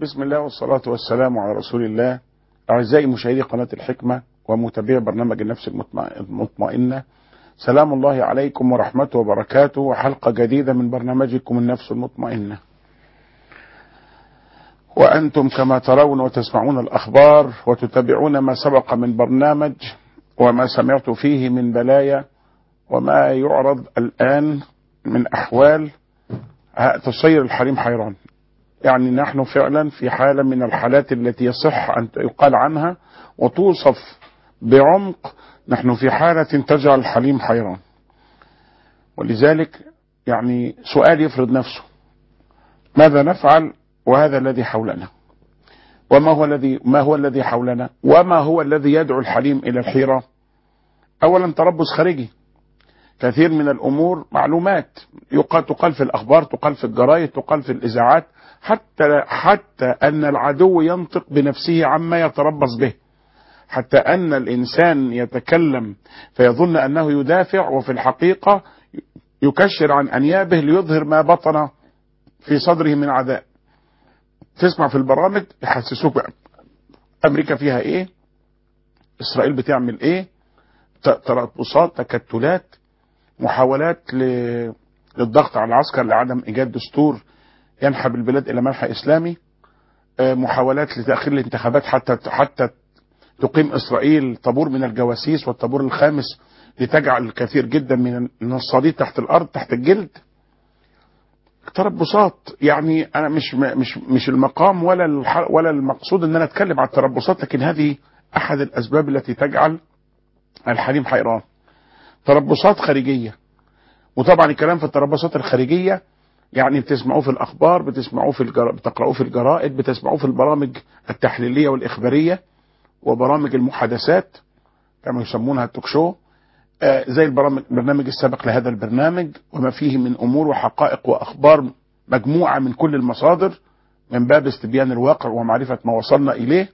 بسم الله والصلاة والسلام على رسول الله أعزائي مشاهدي قناة الحكمة ومتابعي برنامج النفس المطمئنة سلام الله عليكم ورحمته وبركاته وحلقة جديدة من برنامجكم النفس المطمئنة وأنتم كما ترون وتسمعون الأخبار وتتابعون ما سبق من برنامج وما سمعت فيه من بلايا وما يعرض الآن من أحوال تصير الحريم حيران يعني نحن فعلا في حالة من الحالات التي يصح أن يقال عنها وتوصف بعمق نحن في حالة تجعل الحليم حيران ولذلك يعني سؤال يفرض نفسه ماذا نفعل وهذا الذي حولنا وما هو الذي ما هو الذي حولنا وما هو الذي يدعو الحليم إلى الحيرة أولا تربص خارجي كثير من الأمور معلومات يقال تقال في الأخبار تقال في الجرايد تقال في الإذاعات حتى حتى أن العدو ينطق بنفسه عما يتربص به حتى أن الإنسان يتكلم فيظن أنه يدافع وفي الحقيقة يكشر عن أنيابه ليظهر ما بطن في صدره من عداء تسمع في البرامج يحسسوك أمريكا فيها إيه إسرائيل بتعمل إيه تربصات تكتلات محاولات للضغط على العسكر لعدم إيجاد دستور ينحب البلاد إلى منحى إسلامي محاولات لتأخير الانتخابات حتى حتى تقيم إسرائيل طابور من الجواسيس والطابور الخامس لتجعل الكثير جدا من النصارين تحت الأرض تحت الجلد تربصات يعني أنا مش مش مش المقام ولا ولا المقصود إن أنا أتكلم عن التربصات لكن هذه أحد الأسباب التي تجعل الحليم حيران تربصات خارجية وطبعا الكلام في التربصات الخارجية يعني بتسمعوه في الأخبار بتسمعوه في الجر... بتقرأوه في الجرائد بتسمعوه في البرامج التحليلية والإخبارية وبرامج المحادثات كما يسمونها التوك شو آه زي البرامج البرنامج السابق لهذا البرنامج وما فيه من أمور وحقائق وأخبار مجموعة من كل المصادر من باب استبيان الواقع ومعرفة ما وصلنا إليه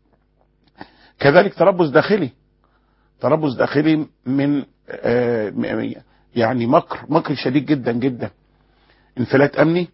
كذلك تربص داخلي تربص داخلي من آه يعني مكر مكر شديد جدا جدا انفلات امني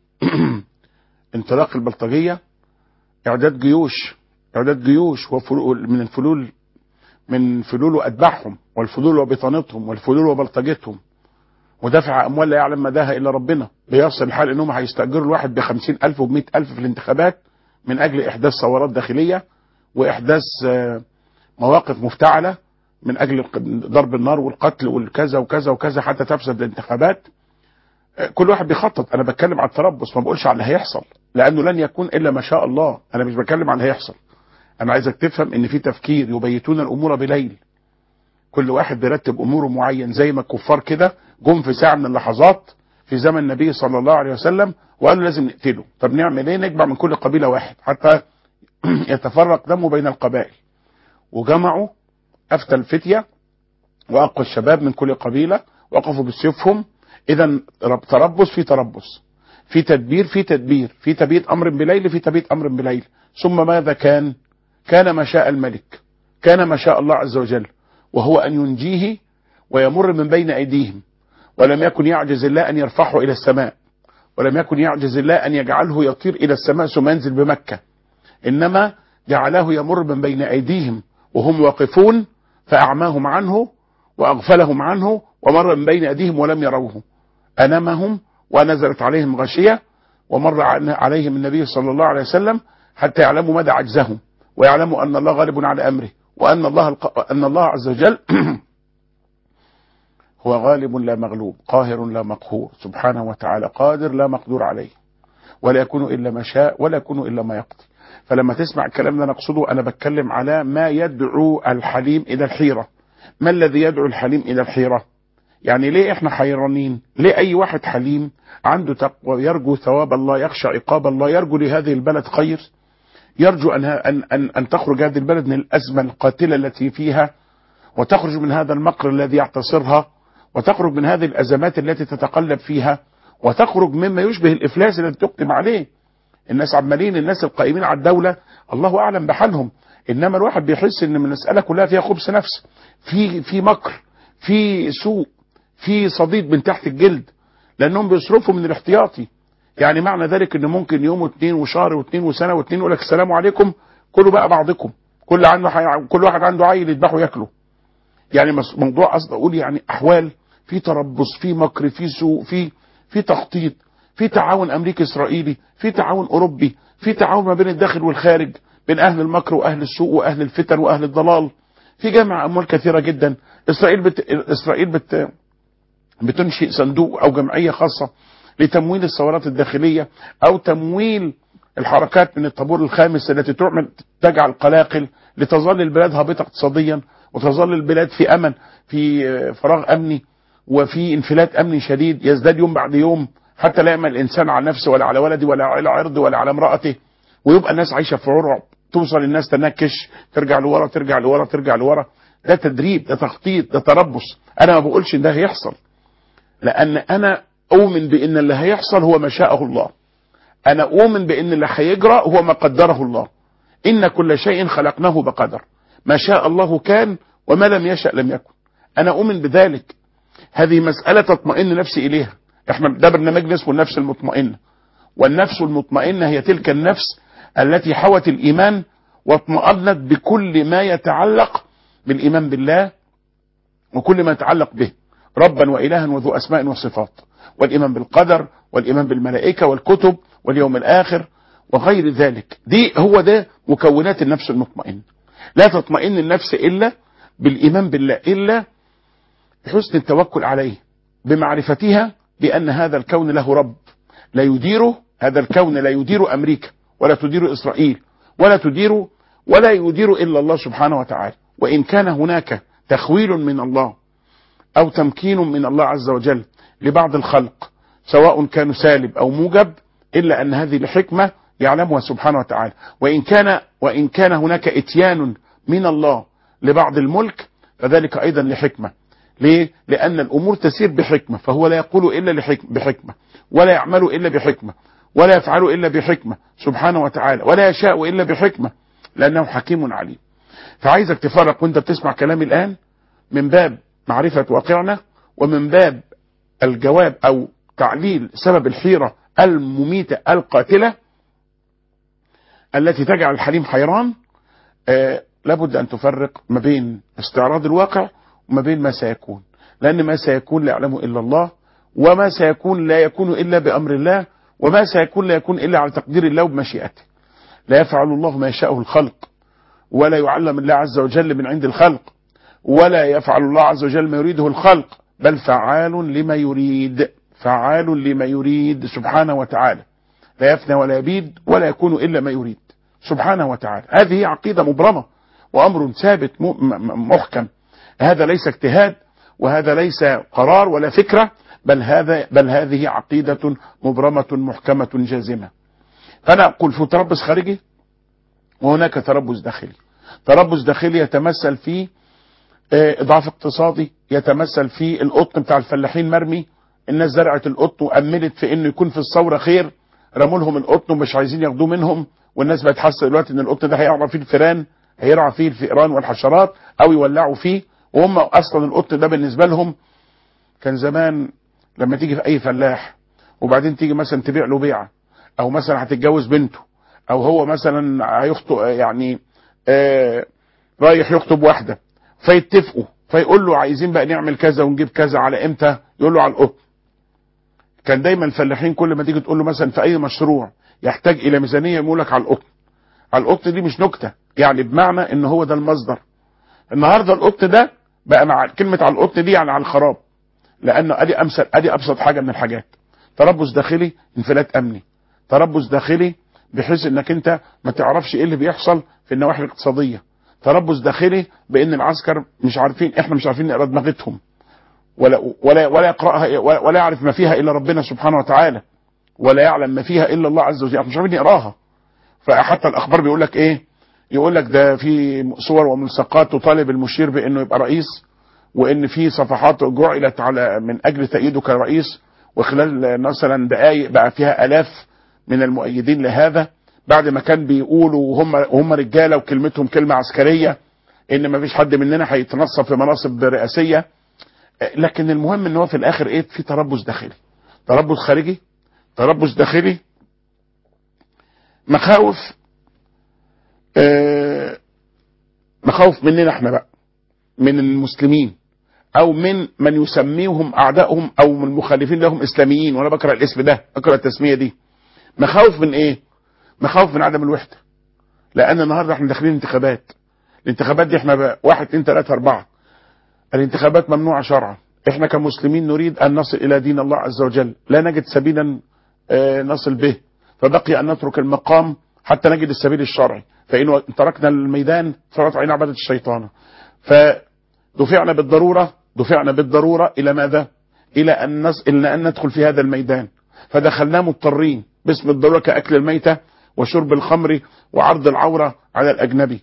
انطلاق البلطجيه اعداد جيوش اعداد جيوش من الفلول من فلول واتباعهم والفلول وبطانتهم والفلول وبلطجتهم ودفع اموال لا يعلم مداها الا ربنا بيصل الحال انهم هيستاجروا الواحد ب ألف وب ألف في الانتخابات من اجل احداث ثورات داخليه واحداث مواقف مفتعله من اجل ضرب النار والقتل والكذا وكذا وكذا حتى تفسد الانتخابات كل واحد بيخطط انا بتكلم على التربص ما بقولش على اللي هيحصل لانه لن يكون الا ما شاء الله انا مش بتكلم على اللي هيحصل انا عايزك تفهم ان في تفكير يبيتون الامور بليل كل واحد بيرتب اموره معين زي ما الكفار كده جم في ساعه من اللحظات في زمن النبي صلى الله عليه وسلم وقالوا لازم نقتله طب نعمل ايه نجمع من كل قبيله واحد حتى يتفرق دمه بين القبائل وجمعوا افتى الفتيه واقوى الشباب من كل قبيله وقفوا بسيوفهم اذا تربص في تربص في تدبير في تدبير في تبيت امر بليل في تبيت امر بليل ثم ماذا كان كان ما شاء الملك كان ما شاء الله عز وجل وهو ان ينجيه ويمر من بين ايديهم ولم يكن يعجز الله ان يرفعه الى السماء ولم يكن يعجز الله ان يجعله يطير الى السماء ثم ينزل بمكه انما جعله يمر من بين ايديهم وهم واقفون فاعماهم عنه واغفلهم عنه ومر من بين ايديهم ولم يروه أنامهم ونزلت عليهم غشية ومر عليهم النبي صلى الله عليه وسلم حتى يعلموا مدى عجزهم ويعلموا أن الله غالب على أمره وأن الله أن الله عز وجل هو غالب لا مغلوب قاهر لا مقهور سبحانه وتعالى قادر لا مقدور عليه ولا يكون إلا ما شاء ولا يكون إلا ما يقضي فلما تسمع الكلام ده نقصده أنا بتكلم على ما يدعو الحليم إلى الحيرة ما الذي يدعو الحليم إلى الحيرة يعني ليه احنا حيرانين ليه اي واحد حليم عنده تقوى يرجو ثواب الله يخشى عقاب الله يرجو لهذه البلد خير يرجو أن, أن, أن, أن تخرج هذه البلد من الأزمة القاتلة التي فيها وتخرج من هذا المقر الذي يعتصرها وتخرج من هذه الأزمات التي تتقلب فيها وتخرج مما يشبه الإفلاس الذي تقدم عليه الناس عمالين الناس القائمين على الدولة الله أعلم بحالهم إنما الواحد بيحس إن المسألة كلها فيها خبث نفس في في مكر في سوء في صديد من تحت الجلد لانهم بيصرفوا من الاحتياطي يعني معنى ذلك ان ممكن يوم واثنين وشهر واثنين وسنه واثنين يقول لك السلام عليكم كلوا بقى بعضكم كل عنده حي... كل واحد عنده عيل يذبحه ياكله يعني مس- موضوع قصد اقول يعني احوال في تربص في مكر في سوء في في تخطيط في تعاون امريكي اسرائيلي في تعاون اوروبي في تعاون ما بين الداخل والخارج بين اهل المكر واهل السوء واهل الفتن واهل الضلال في جمع اموال كثيره جدا اسرائيل بت... اسرائيل بت... بتنشئ صندوق او جمعيه خاصه لتمويل الثورات الداخليه او تمويل الحركات من الطابور الخامس التي تعمل تجعل قلاقل لتظل البلاد هابطه اقتصاديا وتظل البلاد في امن في آه، فراغ امني وفي انفلات امني شديد يزداد يوم بعد يوم حتى لا يامن الانسان على نفسه ولا على ولده ولا على عرضه ولا على امراته ويبقى الناس عايشه في رعب توصل الناس تنكش ترجع لورا ترجع لورا ترجع لورا ده تدريب ده تخطيط ده تربص انا ما بقولش ان ده هيحصل لان انا اؤمن بان اللي هيحصل هو ما شاءه الله انا اؤمن بان اللي هيجرى هو ما قدره الله ان كل شيء خلقناه بقدر ما شاء الله كان وما لم يشأ لم يكن انا اؤمن بذلك هذه مسألة تطمئن نفسي اليها احنا ده برنامجنا اسمه النفس المطمئنة والنفس المطمئنة هي تلك النفس التي حوت الايمان واطمأنت بكل ما يتعلق بالايمان بالله وكل ما يتعلق به ربا وإلها وذو أسماء وصفات والإيمان بالقدر والإيمان بالملائكة والكتب واليوم الآخر وغير ذلك دي هو ده مكونات النفس المطمئنة لا تطمئن النفس إلا بالإيمان بالله إلا بحسن التوكل عليه بمعرفتها بأن هذا الكون له رب لا يديره هذا الكون لا يدير أمريكا ولا تدير إسرائيل ولا تدير ولا يدير إلا الله سبحانه وتعالى وإن كان هناك تخويل من الله أو تمكين من الله عز وجل لبعض الخلق سواء كانوا سالب أو موجب إلا أن هذه الحكمة يعلمها سبحانه وتعالى وإن كان وإن كان هناك إتيان من الله لبعض الملك فذلك أيضا لحكمة ليه؟ لأن الأمور تسير بحكمة فهو لا يقول إلا لحكمة بحكمة ولا يعمل إلا بحكمة ولا يفعل إلا بحكمة سبحانه وتعالى ولا يشاء إلا بحكمة لأنه حكيم عليم فعايزك تفرق وانت بتسمع كلامي الآن من باب معرفة واقعنا ومن باب الجواب أو تعليل سبب الحيرة المميتة القاتلة التي تجعل الحليم حيران آه لابد أن تفرق ما بين استعراض الواقع وما بين ما سيكون لأن ما سيكون لا يعلمه إلا الله وما سيكون لا يكون إلا بأمر الله وما سيكون لا يكون إلا على تقدير الله وبمشيئته لا يفعل الله ما يشاءه الخلق ولا يعلم الله عز وجل من عند الخلق ولا يفعل الله عز وجل ما يريده الخلق بل فعال لما يريد فعال لما يريد سبحانه وتعالى لا يفنى ولا يبيد ولا يكون إلا ما يريد سبحانه وتعالى هذه عقيدة مبرمة وأمر ثابت محكم هذا ليس اجتهاد وهذا ليس قرار ولا فكرة بل هذا بل هذه عقيدة مبرمة محكمة جازمة فأنا أقول في تربص خارجي وهناك تربص داخلي تربص داخلي يتمثل في اضعاف اقتصادي يتمثل في القطن بتاع الفلاحين مرمي الناس زرعت القطن واملت في انه يكون في الثوره خير رموا لهم القطن ومش عايزين ياخدوه منهم والناس بقت حاسه دلوقتي ان القطن ده هيعرى فيه الفيران هيرعى فيه الفئران والحشرات او يولعوا فيه وهم اصلا القطن ده بالنسبه لهم كان زمان لما تيجي في اي فلاح وبعدين تيجي مثلا تبيع له بيعه او مثلا هتتجوز بنته او هو مثلا هيخطب يعني آه رايح يخطب واحده فيتفقوا فيقول له عايزين بقى نعمل كذا ونجيب كذا على امتى يقول له على القطن كان دايما الفلاحين كل ما تيجي تقول له مثلا في اي مشروع يحتاج الى ميزانيه يقول لك على القطن على القطن دي مش نكته يعني بمعنى ان هو ده المصدر النهارده القطن ده بقى مع كلمه على القطن دي يعني على الخراب لانه ادي امثل ادي ابسط حاجه من الحاجات تربص داخلي انفلات امني تربص داخلي بحيث انك انت ما تعرفش ايه اللي بيحصل في النواحي الاقتصاديه تربص داخلي بان العسكر مش عارفين احنا مش عارفين نقرا دماغتهم ولا ولا ولا يقراها ولا يعرف ما فيها الا ربنا سبحانه وتعالى ولا يعلم ما فيها الا الله عز وجل مش عارفين نقراها فحتى الاخبار بيقول لك ايه يقول لك ده في صور وملصقات تطالب المشير بانه يبقى رئيس وان في صفحات جعلت على من اجل تأييده كرئيس وخلال مثلا دقائق بقى فيها الاف من المؤيدين لهذا بعد ما كان بيقولوا وهم وهم رجاله وكلمتهم كلمه عسكريه ان ما فيش حد مننا هيتنصب في مناصب رئاسيه لكن المهم ان هو في الاخر ايه في تربص داخلي تربص خارجي تربص داخلي مخاوف آه مخاوف مننا احنا بقى من المسلمين او من من يسميهم اعدائهم او من المخالفين لهم اسلاميين وانا بكره الاسم ده بكره التسميه دي مخاوف من ايه مخاوف من عدم الوحده لان النهارده احنا داخلين انتخابات الانتخابات دي احنا بقى واحد اتنين تلاته اربعه الانتخابات ممنوعه شرعا احنا كمسلمين نريد ان نصل الى دين الله عز وجل لا نجد سبيلا آه نصل به فبقي ان نترك المقام حتى نجد السبيل الشرعي فان تركنا الميدان صارت عين عباده الشيطان فدفعنا بالضروره دفعنا بالضروره الى ماذا؟ الى ان نص... الى ان ندخل في هذا الميدان فدخلنا مضطرين باسم الضروره كاكل الميته وشرب الخمر وعرض العوره على الاجنبي.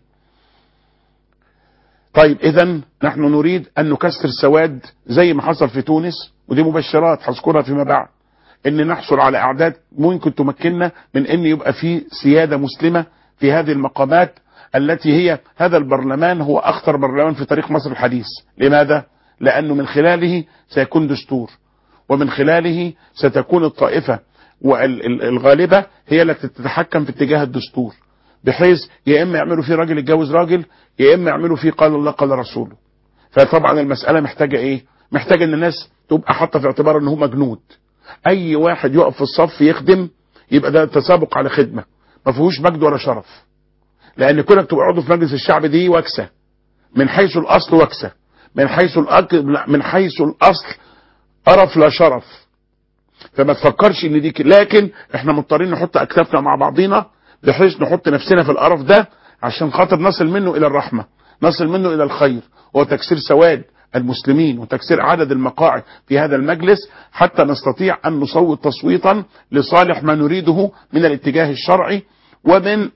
طيب اذا نحن نريد ان نكسر سواد زي ما حصل في تونس ودي مبشرات هذكرها فيما بعد ان نحصل على اعداد ممكن تمكننا من ان يبقى في سياده مسلمه في هذه المقامات التي هي هذا البرلمان هو اخطر برلمان في تاريخ مصر الحديث لماذا لانه من خلاله سيكون دستور ومن خلاله ستكون الطائفه والغالبه هي التي تتحكم في اتجاه الدستور بحيث يا اما يعملوا فيه راجل يتجوز راجل يا اما يعملوا فيه قال الله قال رسوله فطبعا المساله محتاجه ايه محتاجه ان الناس تبقى حاطه في اعتبار ان هم جنود اي واحد يقف في الصف يخدم يبقى ده تسابق على خدمه ما فيهوش مجد ولا شرف لان كونك تبقى عضو في مجلس الشعب دي وكسه من حيث الاصل وكسه من حيث الأكل من حيث الاصل قرف لا شرف فما تفكرش ان دي لكن احنا مضطرين نحط اكتافنا مع بعضينا بحيث نحط نفسنا في القرف ده عشان خاطر نصل منه الى الرحمه نصل منه الى الخير وتكسير سواد المسلمين وتكسير عدد المقاعد في هذا المجلس حتى نستطيع ان نصوت تصويتا لصالح ما نريده من الاتجاه الشرعي ومن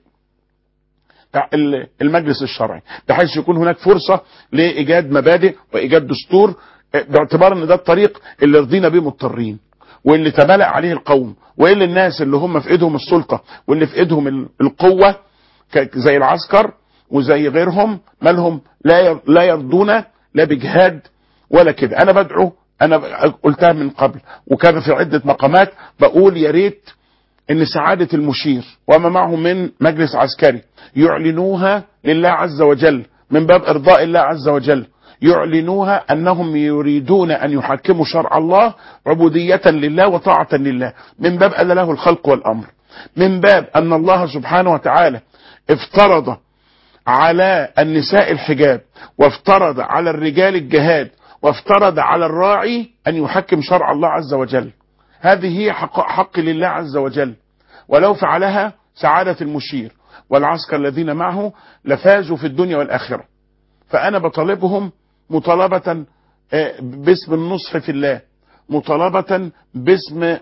المجلس الشرعي بحيث يكون هناك فرصة لإيجاد مبادئ وإيجاد دستور باعتبار ان ده الطريق اللي رضينا بيه مضطرين واللي تملأ عليه القوم واللي الناس اللي هم في ايدهم السلطة واللي في ايدهم القوة زي العسكر وزي غيرهم مالهم لا لا يرضون لا بجهاد ولا كده انا بدعو انا قلتها من قبل وكان في عدة مقامات بقول يا ريت ان سعادة المشير وما معه من مجلس عسكري يعلنوها لله عز وجل من باب ارضاء الله عز وجل يعلنوها انهم يريدون ان يحكموا شرع الله عبودية لله وطاعة لله من باب ان له الخلق والامر من باب ان الله سبحانه وتعالى افترض على النساء الحجاب وافترض على الرجال الجهاد وافترض على الراعي ان يحكم شرع الله عز وجل هذه هي حق, حق لله عز وجل ولو فعلها سعادة المشير والعسكر الذين معه لفازوا في الدنيا والآخرة فأنا بطالبهم مطالبة باسم النصح في الله مطالبة باسم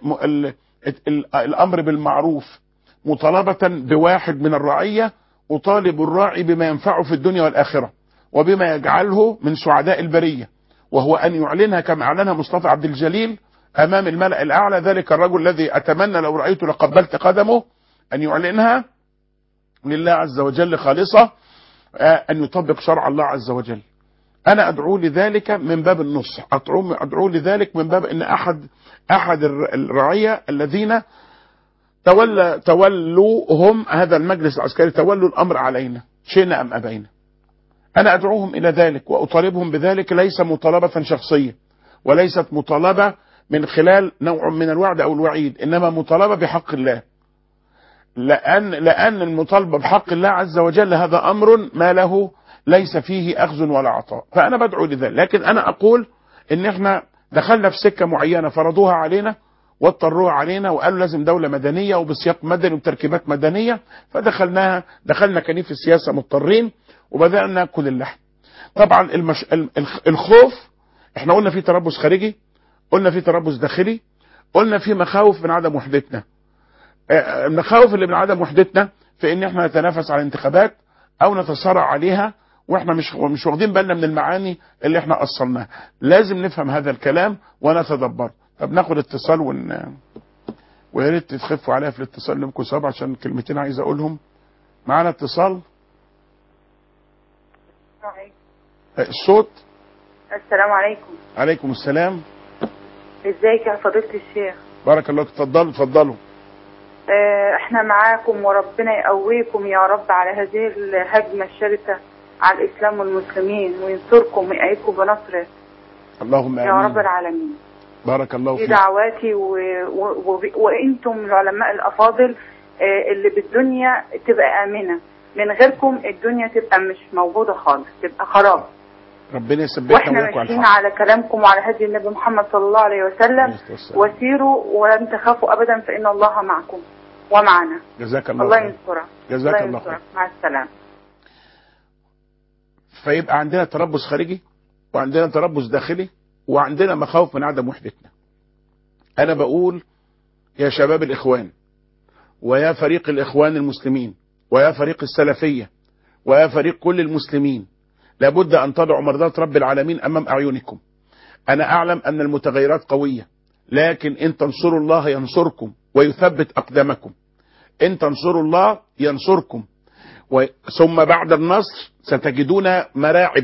الأمر بالمعروف مطالبة بواحد من الرعية أطالب الراعي بما ينفعه في الدنيا والآخرة وبما يجعله من سعداء البرية وهو أن يعلنها كما أعلنها مصطفى عبد الجليل امام الملأ الاعلى ذلك الرجل الذي اتمنى لو رايته لقبلت قدمه ان يعلنها لله عز وجل خالصة ان يطبق شرع الله عز وجل انا ادعو لذلك من باب النصح ادعو ادعو لذلك من باب ان احد احد الرعية الذين تولى تولوا هم هذا المجلس العسكري تولوا الامر علينا شئنا ام ابينا انا ادعوهم الى ذلك واطالبهم بذلك ليس مطالبة شخصية وليست مطالبة من خلال نوع من الوعد او الوعيد انما مطالبه بحق الله لان لان المطالبه بحق الله عز وجل هذا امر ما له ليس فيه اخذ ولا عطاء فانا بدعو لذلك لكن انا اقول ان احنا دخلنا في سكه معينه فرضوها علينا واضطروها علينا وقالوا لازم دوله مدنيه وبسياق مدني وتركيبات مدنيه فدخلناها دخلنا كنيف السياسه مضطرين وبدانا ناكل اللحم طبعا المش... الخوف احنا قلنا في تربص خارجي قلنا في تربص داخلي قلنا في مخاوف من عدم وحدتنا المخاوف اللي من عدم وحدتنا في ان احنا نتنافس على الانتخابات او نتصارع عليها واحنا مش مش واخدين بالنا من المعاني اللي احنا اصلناها لازم نفهم هذا الكلام ونتدبر طب ناخد اتصال ون ويا ريت تخفوا عليها في الاتصال لمكم صعب عشان كلمتين عايز اقولهم معانا اتصال الصوت السلام عليكم عليكم السلام ازيك يا فضيلة الشيخ بارك الله اتفضلوا اتفضلوا آه، احنا معاكم وربنا يقويكم يا رب على هذه الهجمة الشرسة على الإسلام والمسلمين وينصركم ويأيدكم بنصره اللهم يا رب امين العالمين بارك الله دي فيك دعواتي و... و... و... وانتم العلماء الافاضل آه، اللي بالدنيا تبقى امنه من غيركم الدنيا تبقى مش موجوده خالص تبقى خراب ربنا يثبتنا واحنا وياكم على ماشيين الحق على كلامكم وعلى هدي النبي محمد صلى الله عليه وسلم عليه الصلاة والسلام. وسيروا ولن تخافوا ابدا فان الله معكم ومعنا جزاك الله الله خير ينصرك جزاك الله الله ينصرك مع السلامه فيبقى عندنا تربص خارجي وعندنا تربص داخلي وعندنا مخاوف من عدم وحدتنا انا بقول يا شباب الاخوان ويا فريق الاخوان المسلمين ويا فريق السلفية ويا فريق كل المسلمين لابد ان تضعوا مرضات رب العالمين امام اعينكم انا اعلم ان المتغيرات قوية لكن ان تنصروا الله ينصركم ويثبت اقدامكم ان تنصروا الله ينصركم و- ثم بعد النصر ستجدون مراعب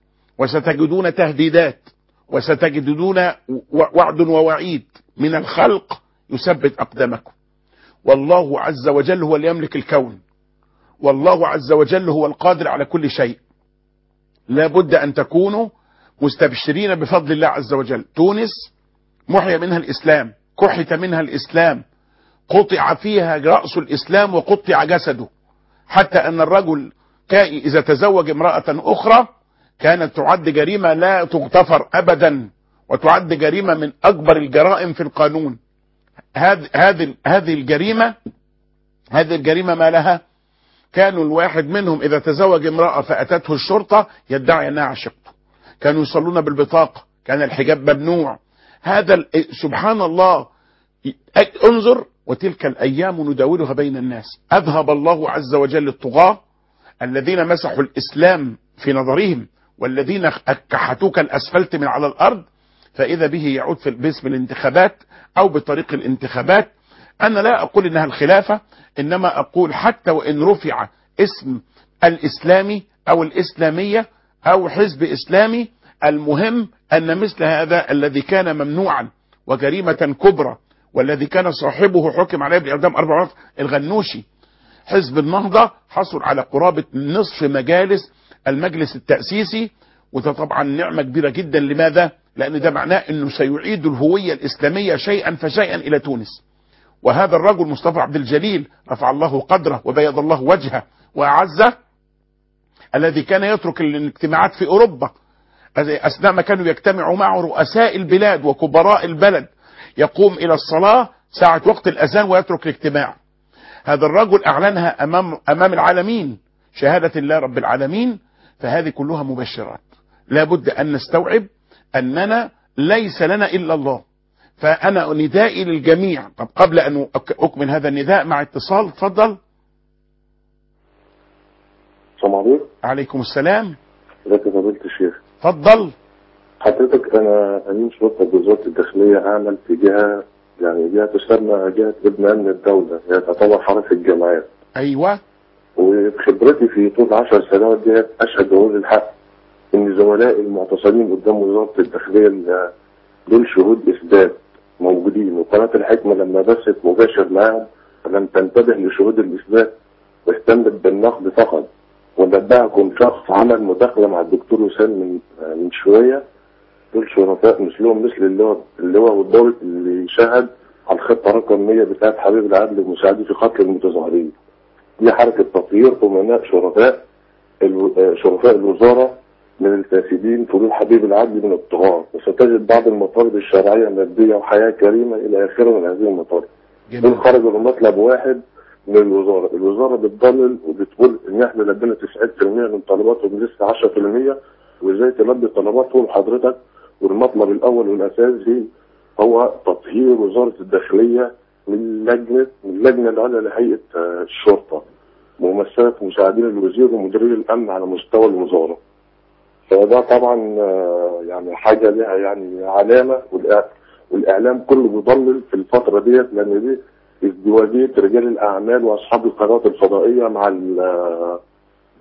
وستجدون تهديدات وستجدون و- وعد ووعيد من الخلق يثبت أقدامكم والله عز وجل هو اللي يملك الكون والله عز وجل هو القادر على كل شيء لابد أن تكونوا مستبشرين بفضل الله عز وجل تونس محي منها الإسلام كحت منها الإسلام قطع فيها رأس الإسلام وقطع جسده حتى أن الرجل كان إذا تزوج امرأة أخرى كانت تعد جريمة لا تغتفر أبدا وتعد جريمة من أكبر الجرائم في القانون هذه هذه هذه الجريمة هذه الجريمة ما لها كانوا الواحد منهم إذا تزوج امرأة فأتته الشرطة يدعي أنها عشقته كانوا يصلون بالبطاقة كان الحجاب ممنوع هذا ال- سبحان الله انظر وتلك الأيام نداولها بين الناس أذهب الله عز وجل الطغاة الذين مسحوا الإسلام في نظرهم والذين كحتوك الأسفلت من على الأرض فإذا به يعود في باسم الانتخابات أو بطريق الانتخابات أنا لا أقول إنها الخلافة إنما أقول حتى وإن رفع اسم الإسلامي أو الإسلامية أو حزب إسلامي المهم أن مثل هذا الذي كان ممنوعا وجريمة كبرى والذي كان صاحبه حكم عليه بالإعدام أربع مرات الغنوشي حزب النهضة حصل على قرابة نصف مجالس المجلس التأسيسي وده طبعا نعمة كبيرة جدا لماذا؟ لأن ده معناه أنه سيعيد الهوية الإسلامية شيئا فشيئا إلى تونس وهذا الرجل مصطفى عبد الجليل رفع الله قدره وبيض الله وجهه وأعزه الذي كان يترك الاجتماعات في أوروبا أثناء ما كانوا يجتمعوا معه رؤساء البلاد وكبراء البلد يقوم إلى الصلاة ساعة وقت الأذان ويترك الاجتماع هذا الرجل أعلنها أمام, أمام العالمين شهادة الله رب العالمين فهذه كلها مبشرات لابد أن نستوعب أننا ليس لنا إلا الله فأنا ندائي للجميع طب قبل أن أكمل هذا النداء مع اتصال تفضل السلام عليكم عليكم السلام ازيك يا فضيلة الشيخ تفضل حضرتك انا امين شرطه بوزاره الداخليه اعمل في جهه يعني جهه تسمى جهه ابن امن الدوله هي تعتبر حرس الجامعات أيوة وبخبرتي في طول 10 سنوات ديت اشهد واقول الحق ان زملائي المعتصمين قدام وزاره الداخليه ال- دول شهود اثبات موجودين وقناه الحكمه لما بثت مباشر معاهم لم تنتبه لشهود الاثبات واهتمت بالنقد فقط ونبهكم شخص عمل مداخله مع الدكتور وسام من من شويه دول شرفاء مثلهم مثل اللواء اللواء والضابط اللي شهد على الخطه رقم 100 بتاعت حبيب العدل المساعدين في قتل المتظاهرين. دي حركه تطهير امناء شرفاء الو- آه، شرفاء الوزاره من الفاسدين فضول حبيب العدل من الطغاة وستجد بعض المطالب الشرعيه ماديه وحياه كريمه الى اخره من هذه المطالب. دول جميل خرجوا بمطلب واحد من الوزاره، الوزاره بتضلل وبتقول ان احنا لدينا 90% من طلباتهم لسه 10% وازاي تلبي طلباتهم حضرتك والمطلب الاول والاساسي هو تطهير وزاره الداخليه من لجنه من اللجنه العليا لهيئه آه، الشرطه ممثله مساعدين الوزير ومديرين الامن على مستوى الوزاره. فده طبعا آه، يعني حاجه لها يعني علامه والإع- والاعلام كله بيضلل في الفتره ديت لان دي ازدواجيه رجال الاعمال واصحاب القنوات الفضائيه مع ال-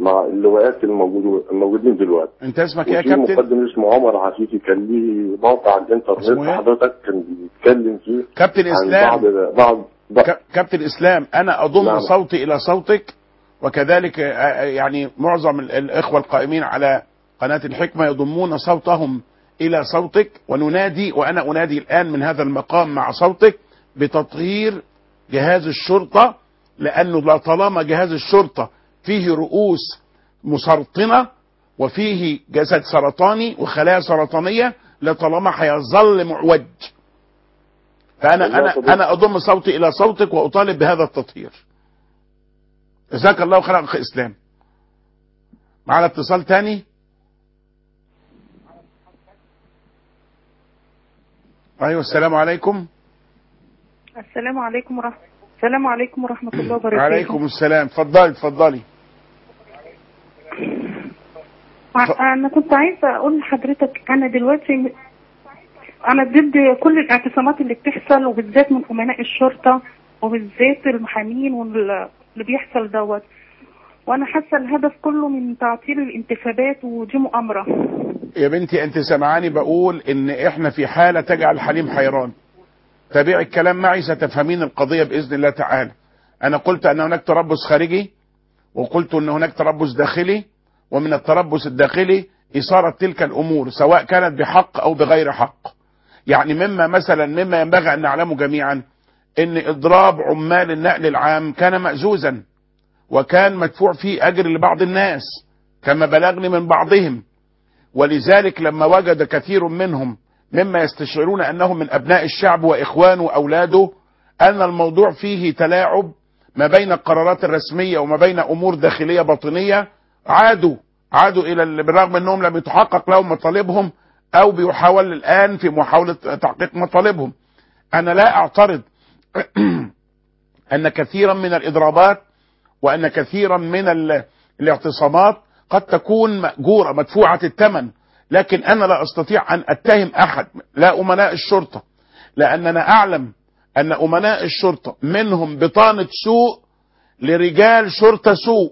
مع اللواءات الموجودين الموجودين دلوقتي انت اسمك ايه يا وفي كابتن مقدم اسمه عمر عفيفي كان ليه موقع على الانترنت اسمه ايه؟ حضرتك كان بيتكلم فيه كابتن عن اسلام بعض بعض بعض- ك- كابتن اسلام انا اضم نعم. صوتي الى صوتك وكذلك آه، آه، يعني معظم ال- الاخوه القائمين على قناه الحكمه يضمون صوتهم الى صوتك وننادي وانا انادي الان من هذا المقام مع صوتك بتطهير جهاز الشرطه لانه لا طالما جهاز الشرطه فيه رؤوس مسرطنه وفيه جسد سرطاني وخلايا سرطانيه لطالما هيظل معوج فانا والله انا صديق. انا اضم صوتي الى صوتك واطالب بهذا التطهير جزاك الله خيرا اخ اسلام معنا اتصال تاني ايوه السلام عليكم السلام عليكم ورحمة السلام عليكم ورحمة الله وبركاته وعليكم السلام اتفضلي اتفضلي ع- أنا كنت عايزة أقول لحضرتك أنا دلوقتي م- أنا ضد كل الاعتصامات اللي بتحصل وبالذات من أمناء الشرطة وبالذات المحامين واللي بيحصل دوت وأنا حاسة الهدف كله من تعطيل الانتخابات ودي مؤامرة يا بنتي انت سمعاني بقول ان احنا في حالة تجعل حليم حيران تابعي الكلام معي ستفهمين القضية بإذن الله تعالى انا قلت ان هناك تربص خارجي وقلت ان هناك تربص داخلي ومن التربص الداخلي إثارة تلك الأمور سواء كانت بحق أو بغير حق يعني مما مثلا مما ينبغي أن نعلمه جميعا أن إضراب عمال النقل العام كان مأزوزا وكان مدفوع فيه أجر لبعض الناس كما بلغني من بعضهم ولذلك لما وجد كثير منهم مما يستشعرون أنهم من أبناء الشعب وإخوانه وأولاده أن الموضوع فيه تلاعب ما بين القرارات الرسمية وما بين أمور داخلية باطنية عادوا عادوا إلى ال- بالرغم أنهم لم يتحقق لهم مطالبهم أو بيحاول الآن في محاولة تحقيق مطالبهم أنا لا أعترض أن كثيرا من الإضرابات وأن كثيرا من ال- الاعتصامات قد تكون مأجورة مدفوعة الثمن لكن أنا لا أستطيع أن أتهم أحد لا أمناء الشرطة لأننا أعلم أن أمناء الشرطة منهم بطانة سوء لرجال شرطة سوء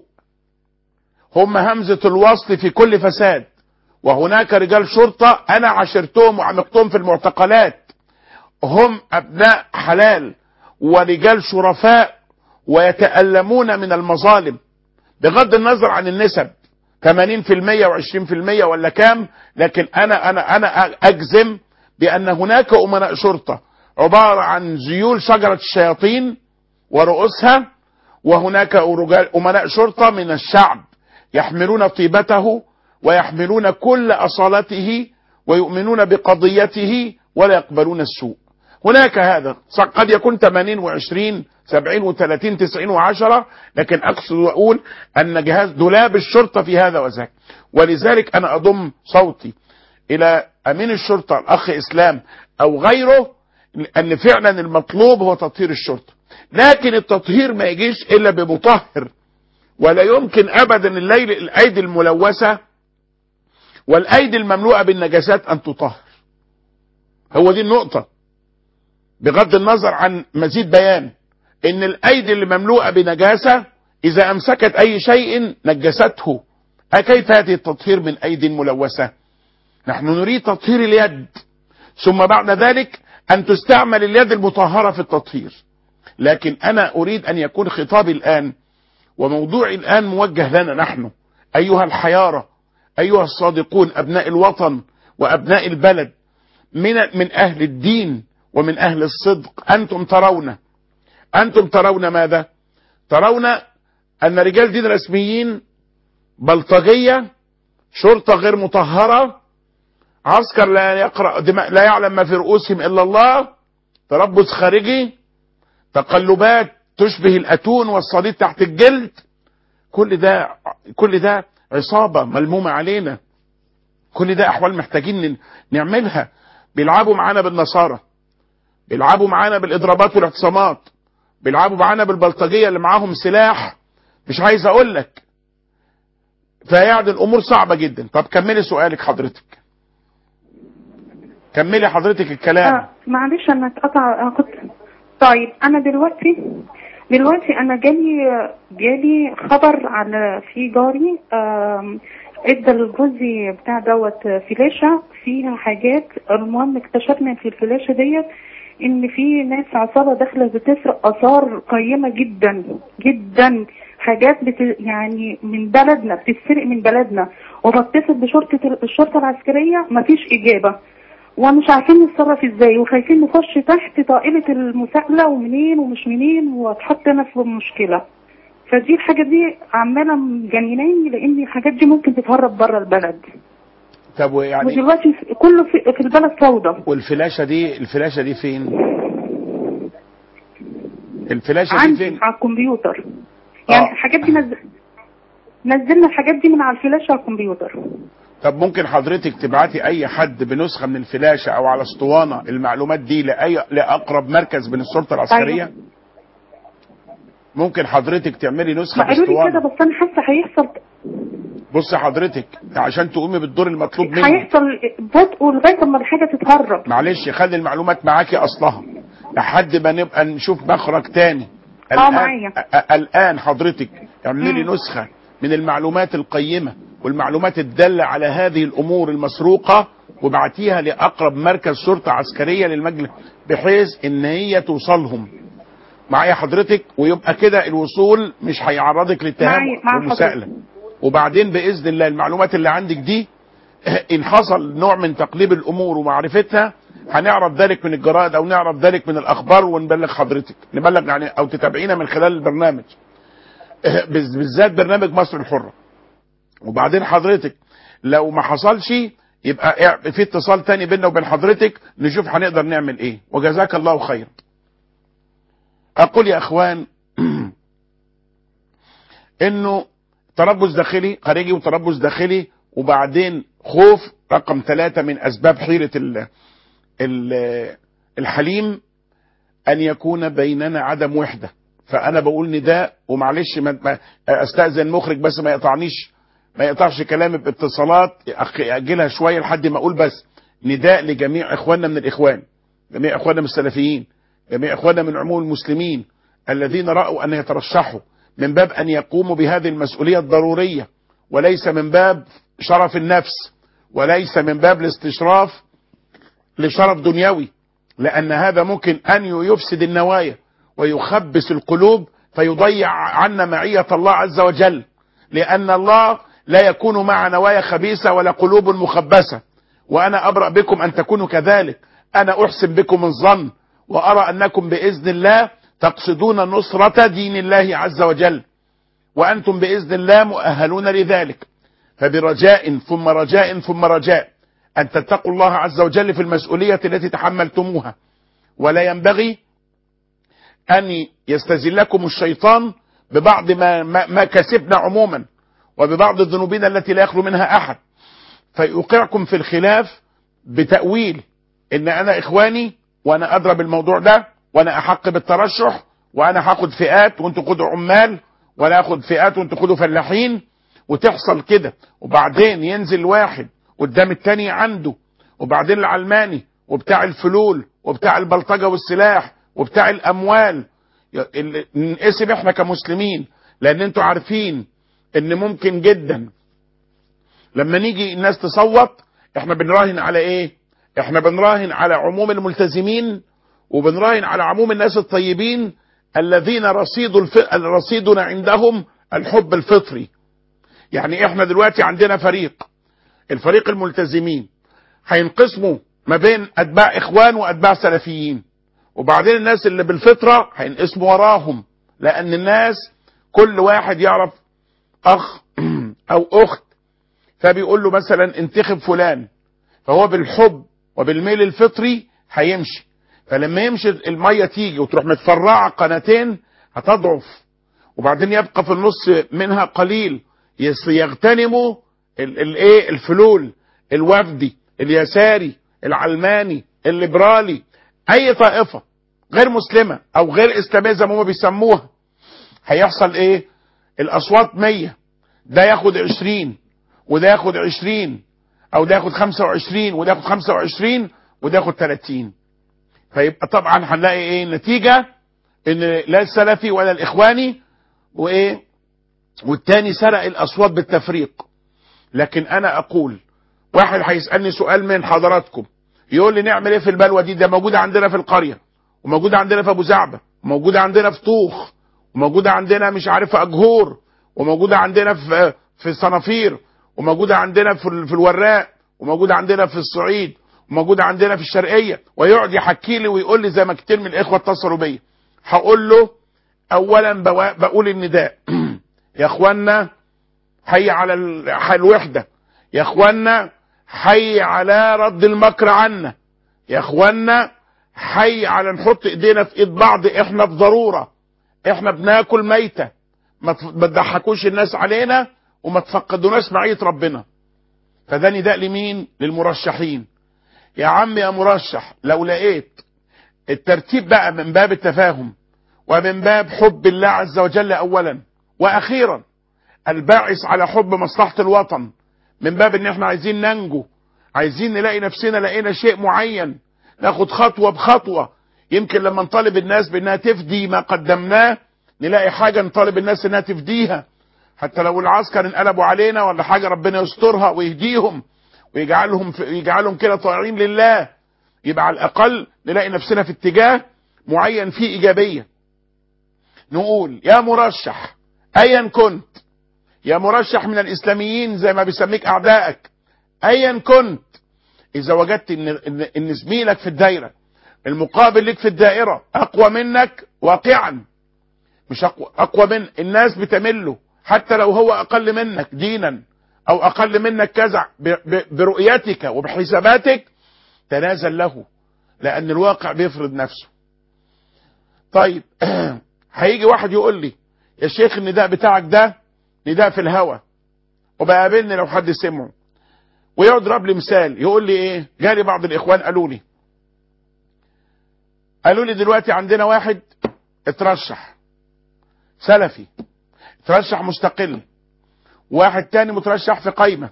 هم همزة الوصل في كل فساد وهناك رجال شرطة أنا عشرتهم وعمقتهم في المعتقلات هم أبناء حلال ورجال شرفاء ويتألمون من المظالم بغض النظر عن النسب 80% و20% ولا كام لكن انا انا انا اجزم بان هناك امناء شرطه عباره عن ذيول شجره الشياطين ورؤوسها وهناك رجال امناء شرطه من الشعب يحملون طيبته ويحملون كل اصالته ويؤمنون بقضيته ولا يقبلون السوء هناك هذا قد يكون 80 و20 70 و30 90 و10 لكن اقصد واقول ان جهاز دولاب الشرطه في هذا وذاك ولذلك انا اضم صوتي الى امين الشرطه الاخ اسلام او غيره ان فعلا المطلوب هو تطهير الشرطه لكن التطهير ما يجيش الا بمطهر ولا يمكن ابدا الليل الايدي الملوثه والايدي المملوءه بالنجاسات ان تطهر هو دي النقطه بغض النظر عن مزيد بيان ان الايدي اللي مملوءه بنجاسه اذا امسكت اي شيء نجسته اكيف ياتي التطهير من ايدي ملوثه نحن نريد تطهير اليد ثم بعد ذلك ان تستعمل اليد المطهره في التطهير لكن انا اريد ان يكون خطابي الان وموضوعي الان موجه لنا نحن ايها الحياره ايها الصادقون ابناء الوطن وابناء البلد من من اهل الدين ومن اهل الصدق انتم ترون انتم ترون ماذا ترون ان رجال دين رسميين بلطجيه شرطه غير مطهره عسكر لا يقرا دماء لا يعلم ما في رؤوسهم الا الله تربص خارجي تقلبات تشبه الاتون والصديد تحت الجلد كل ده كل ده عصابه ملمومه علينا كل ده احوال محتاجين نعملها بيلعبوا معانا بالنصارى بيلعبوا معانا بالاضرابات والاعتصامات بيلعبوا معانا بالبلطجيه اللي معاهم سلاح مش عايز اقول لك فيعني الامور صعبه جدا طب كملي سؤالك حضرتك كملي حضرتك الكلام آه معلش انا اتقطع انا كنت طيب انا دلوقتي دلوقتي انا جالي جالي خبر على في جاري آم، ادى لجوزي بتاع دوت فلاشة فيها حاجات المهم اكتشفنا في الفلاشة ديت ان في ناس عصابة داخلة بتسرق اثار قيمة جدا جدا حاجات بت يعني من بلدنا بتتسرق من بلدنا وبتصل بشرطة الشرطة العسكرية مفيش اجابة ومش عارفين نتصرف ازاي وخايفين نخش تحت طائلة المساءلة ومنين ومش منين واتحط انا في مشكلة فدي الحاجة دي عمالة مجنناني لان الحاجات دي ممكن تتهرب بره البلد طب ويعني ودلوقتي في- كله في, في البلد فوضى والفلاشة دي الفلاشة دي فين الفلاشة دي عندي فين على الكمبيوتر يعني آه. الحاجات دي نزل... نزلنا الحاجات دي من على الفلاشة على الكمبيوتر طب ممكن حضرتك تبعتي اي حد بنسخة من الفلاشة او على اسطوانة المعلومات دي لأي لأقرب مركز من الشرطة العسكرية أيوة. ممكن حضرتك تعملي نسخة ما قالوا لي كده باسطوانة بس انا حاسه هيحصل بص حضرتك عشان تقومي بالدور المطلوب منك هيحصل بطء لغايه اما الحاجه تتهرب معلش خلي المعلومات معاكي اصلها لحد ما نبقى نشوف مخرج تاني آه، معايا. أ- أ- الان حضرتك اعملي مم. نسخة من المعلومات القيمة والمعلومات الدالة على هذه الامور المسروقة وابعتيها لاقرب مركز شرطة عسكرية للمجلس بحيث ان هي توصلهم معايا حضرتك ويبقى كده الوصول مش هيعرضك للتهاب معايا- مع والمساءلة وبعدين باذن الله المعلومات اللي عندك دي ان حصل نوع من تقليب الامور ومعرفتها هنعرف ذلك من الجرائد او نعرف ذلك من الاخبار ونبلغ حضرتك نبلغ يعني او تتابعينا من خلال البرنامج بز- بالذات برنامج مصر الحرة وبعدين حضرتك لو ما حصلش يبقى اع- في اتصال تاني بيننا وبين حضرتك نشوف هنقدر نعمل ايه وجزاك الله خير اقول يا اخوان انه تربص داخلي خارجي وتربص داخلي وبعدين خوف رقم ثلاثة من اسباب حيرة ال ال الحليم ان يكون بيننا عدم وحدة فانا بقول نداء ومعلش ما ما- استاذن مخرج بس ما يقطعنيش ما يقطعش كلامي باتصالات أخ- اجلها شويه لحد ما اقول بس نداء لجميع اخواننا من الاخوان جميع اخواننا من السلفيين جميع اخواننا من عموم المسلمين الذين راوا ان يترشحوا من باب ان يقوموا بهذه المسؤوليه الضروريه وليس من باب شرف النفس وليس من باب الاستشراف لشرف دنيوي لأن هذا ممكن أن يفسد النوايا ويخبس القلوب فيضيع عنا معية الله عز وجل لأن الله لا يكون مع نوايا خبيثة ولا قلوب مخبسة وأنا أبرأ بكم أن تكونوا كذلك أنا أحسن بكم الظن وأرى أنكم بإذن الله تقصدون نصرة دين الله عز وجل وأنتم بإذن الله مؤهلون لذلك فبرجاء ثم رجاء ثم رجاء أن تتقوا الله عز وجل في المسؤولية التي تحملتموها ولا ينبغي أن يستزلكم الشيطان ببعض ما, ما, ما كسبنا عموما وببعض الذنوبين التي لا يخلو منها أحد فيوقعكم في الخلاف بتأويل إن أنا إخواني وأنا أدرى بالموضوع ده وأنا أحق بالترشح وأنا هاخد فئات وأنتوا خدوا عمال وأنا أخد فئات وأنتوا خدوا فلاحين وتحصل كده وبعدين ينزل واحد قدام التاني عنده وبعدين العلماني وبتاع الفلول وبتاع البلطجة والسلاح وبتاع الأموال ي- ال- ننقسم احنا كمسلمين لأن انتوا عارفين ان ممكن جدا لما نيجي الناس تصوت احنا بنراهن على ايه احنا بنراهن على عموم الملتزمين وبنراهن على عموم الناس الطيبين الذين رصيد الف... رصيدنا عندهم الحب الفطري يعني احنا دلوقتي عندنا فريق الفريق الملتزمين هينقسموا ما بين اتباع اخوان واتباع سلفيين وبعدين الناس اللي بالفطره هينقسموا وراهم لان الناس كل واحد يعرف اخ او اخت فبيقول له مثلا انتخب فلان فهو بالحب وبالميل الفطري هيمشي فلما يمشي الميه تيجي وتروح متفرعه قناتين هتضعف وبعدين يبقى في النص منها قليل يس- يغتنموا ال- الايه الفلول الوفدي اليساري العلماني الليبرالي اي طائفه غير مسلمه او غير اسلاميه زي ما هم بيسموها هيحصل ايه الاصوات 100 ده ياخد 20 وده ياخد 20 او ده ياخد 25 وده ياخد 25 وده ياخد 30 فيبقى طبعا هنلاقي ايه نتيجه ان لا السلفي ولا الاخواني وايه والتاني سرق الاصوات بالتفريق لكن انا اقول واحد هيسالني سؤال من حضراتكم يقول لي نعمل ايه في البلوه دي ده موجوده عندنا في القريه وموجوده عندنا في ابو زعبه وموجوده عندنا في طوخ وموجوده عندنا مش عارف في اجهور وموجوده عندنا في في صنافير وموجوده عندنا في ال- في الوراق وموجوده عندنا في الصعيد وموجوده عندنا في الشرقيه ويقعد يحكي لي ويقول لي زي ما كتير من الاخوه اتصلوا بيا هقول له اولا بوا- بقول النداء يا اخوانا حي على ال- على الوحده يا اخوانا حي على رد المكر عنا يا اخوانا حي على نحط ايدينا في ايد بعض احنا في ضروره احنا بناكل ميته ما تف- ما تضحكوش الناس علينا وما تفقدوناش معيه ربنا فده نداء لمين للمرشحين يا عم يا مرشح لو لقيت الترتيب بقى من باب التفاهم ومن باب حب الله عز وجل اولا واخيرا الباعث على حب مصلحه الوطن من باب ان احنا عايزين ننجو عايزين نلاقي نفسنا لقينا شيء معين ناخد خطوه بخطوه يمكن لما نطالب الناس بانها تفدي ما قدمناه نلاقي حاجه نطالب الناس انها تفديها حتى لو العسكر انقلبوا علينا ولا حاجه ربنا يسترها ويهديهم ويجعلهم في يجعلهم كده طائعين لله يبقى على الاقل نلاقي نفسنا في اتجاه معين فيه ايجابيه نقول يا مرشح ايا كنت يا مرشح من الاسلاميين زي ما بيسميك اعدائك ايا كنت اذا وجدت ان ان, إن زميلك في الدايره المقابل لك في الدائره اقوى منك واقعا مش اقوى اقوى من الناس بتمله حتى لو هو اقل منك دينا او اقل منك كذا ب- ب- برؤيتك وبحساباتك تنازل له لان الواقع بيفرض نفسه طيب هيجي واحد يقول لي يا شيخ النداء بتاعك ده نداء في الهوى وبقابلني لو حد سمعه ويقعد يضرب لي مثال يقول لي ايه جالي بعض الاخوان قالوا لي قالوا لي دلوقتي عندنا واحد اترشح سلفي اترشح مستقل واحد تاني مترشح في قايمه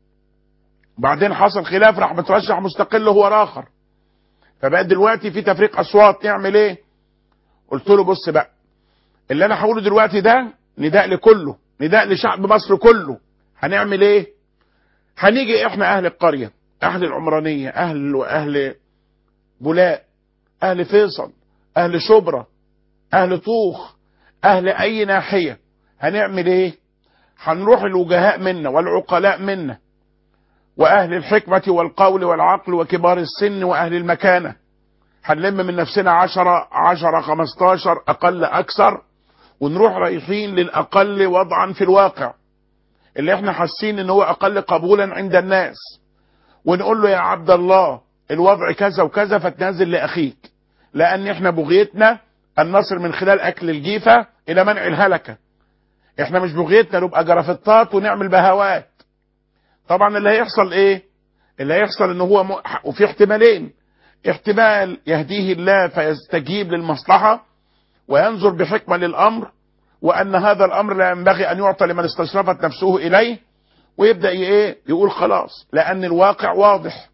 بعدين حصل خلاف راح مترشح مستقل هو اخر فبقى دلوقتي في تفريق اصوات نعمل ايه قلت له بص بقى اللي انا هقوله دلوقتي ده نداء لكله نداء لشعب مصر كله هنعمل ايه هنيجي احنا اهل القريه اهل العمرانيه اهل واهل بولاق اهل فيصل اهل شبرا اهل طوخ اهل اي ناحيه هنعمل ايه هنروح الوجهاء منا والعقلاء منا واهل الحكمه والقول والعقل وكبار السن واهل المكانه هنلم من نفسنا عشرة عشرة خمستاشر أقل أكثر ونروح رايحين للأقل وضعا في الواقع اللي احنا حاسين ان هو أقل قبولا عند الناس ونقول له يا عبد الله الوضع كذا وكذا فتنازل لأخيك لأن احنا بغيتنا أن نصل من خلال أكل الجيفة إلى منع الهلكة احنا مش بغيتنا نبقى جرافطات ونعمل بهوات طبعا اللي هيحصل ايه اللي هيحصل ان هو م... وفي احتمالين احتمال يهديه الله فيستجيب للمصلحة وينظر بحكمة للأمر وأن هذا الأمر لا ينبغي أن يعطى لمن استشرفت نفسه إليه ويبدأ ايه يقول خلاص لأن الواقع واضح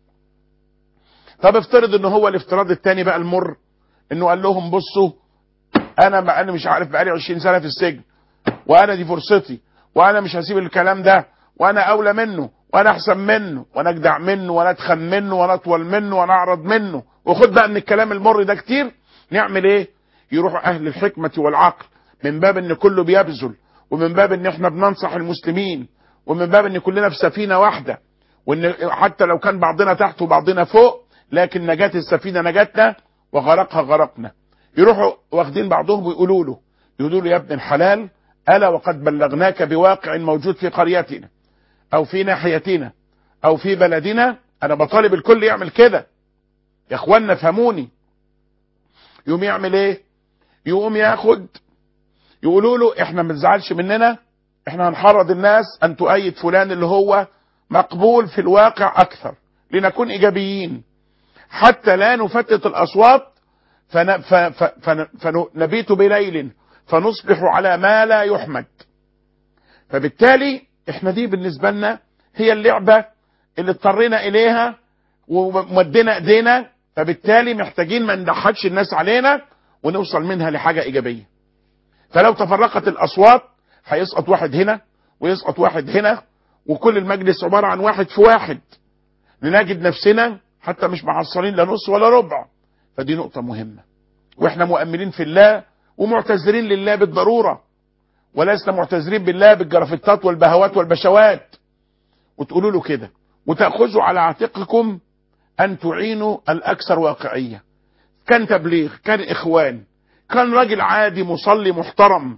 طب افترض ان هو الافتراض الثاني بقى المر انه قال لهم بصوا انا ما انا مش عارف بقالي 20 سنه في السجن وانا دي فرصتي وانا مش هسيب الكلام ده وانا اولى منه وانا احسن منه وانا اجدع منه وانا اتخن منه وانا اطول منه وانا اعرض منه وخد بقى من الكلام المر ده كتير نعمل ايه يروحوا اهل الحكمه والعقل من باب ان كله بيبذل ومن باب ان احنا بننصح المسلمين ومن باب ان كلنا في سفينه واحده وان حتى لو كان بعضنا تحت وبعضنا فوق لكن نجاة السفينه نجاتنا وغرقها غرقنا يروحوا واخدين بعضهم ويقولوا له يقولوا له يا ابن الحلال الا وقد بلغناك بواقع موجود في قريتنا او في ناحيتنا او في بلدنا انا بطالب الكل يعمل كده يا اخوانا فهموني يقوم يعمل ايه يقوم ياخد يقولوا له احنا ما تزعلش مننا احنا هنحرض الناس ان تؤيد فلان اللي هو مقبول في الواقع اكثر لنكون ايجابيين حتى لا نفتت الاصوات فن ف ف فن فنبيت بليل فنصبح على ما لا يحمد فبالتالي احنا دي بالنسبه لنا هي اللعبه اللي اضطرينا اليها ومدينا ايدينا فبالتالي محتاجين ما نضحكش الناس علينا ونوصل منها لحاجة ايجابية فلو تفرقت الاصوات هيسقط واحد هنا ويسقط واحد هنا وكل المجلس عبارة عن واحد في واحد لنجد نفسنا حتى مش محصلين لا نص ولا ربع فدي نقطة مهمة واحنا مؤمنين في الله ومعتذرين لله بالضرورة ولسنا معتذرين بالله بالجرافطات والبهوات والبشوات وتقولوا له كده وتأخذوا على عاتقكم أن تعينوا الأكثر واقعية كان تبليغ كان إخوان كان راجل عادي مصلي محترم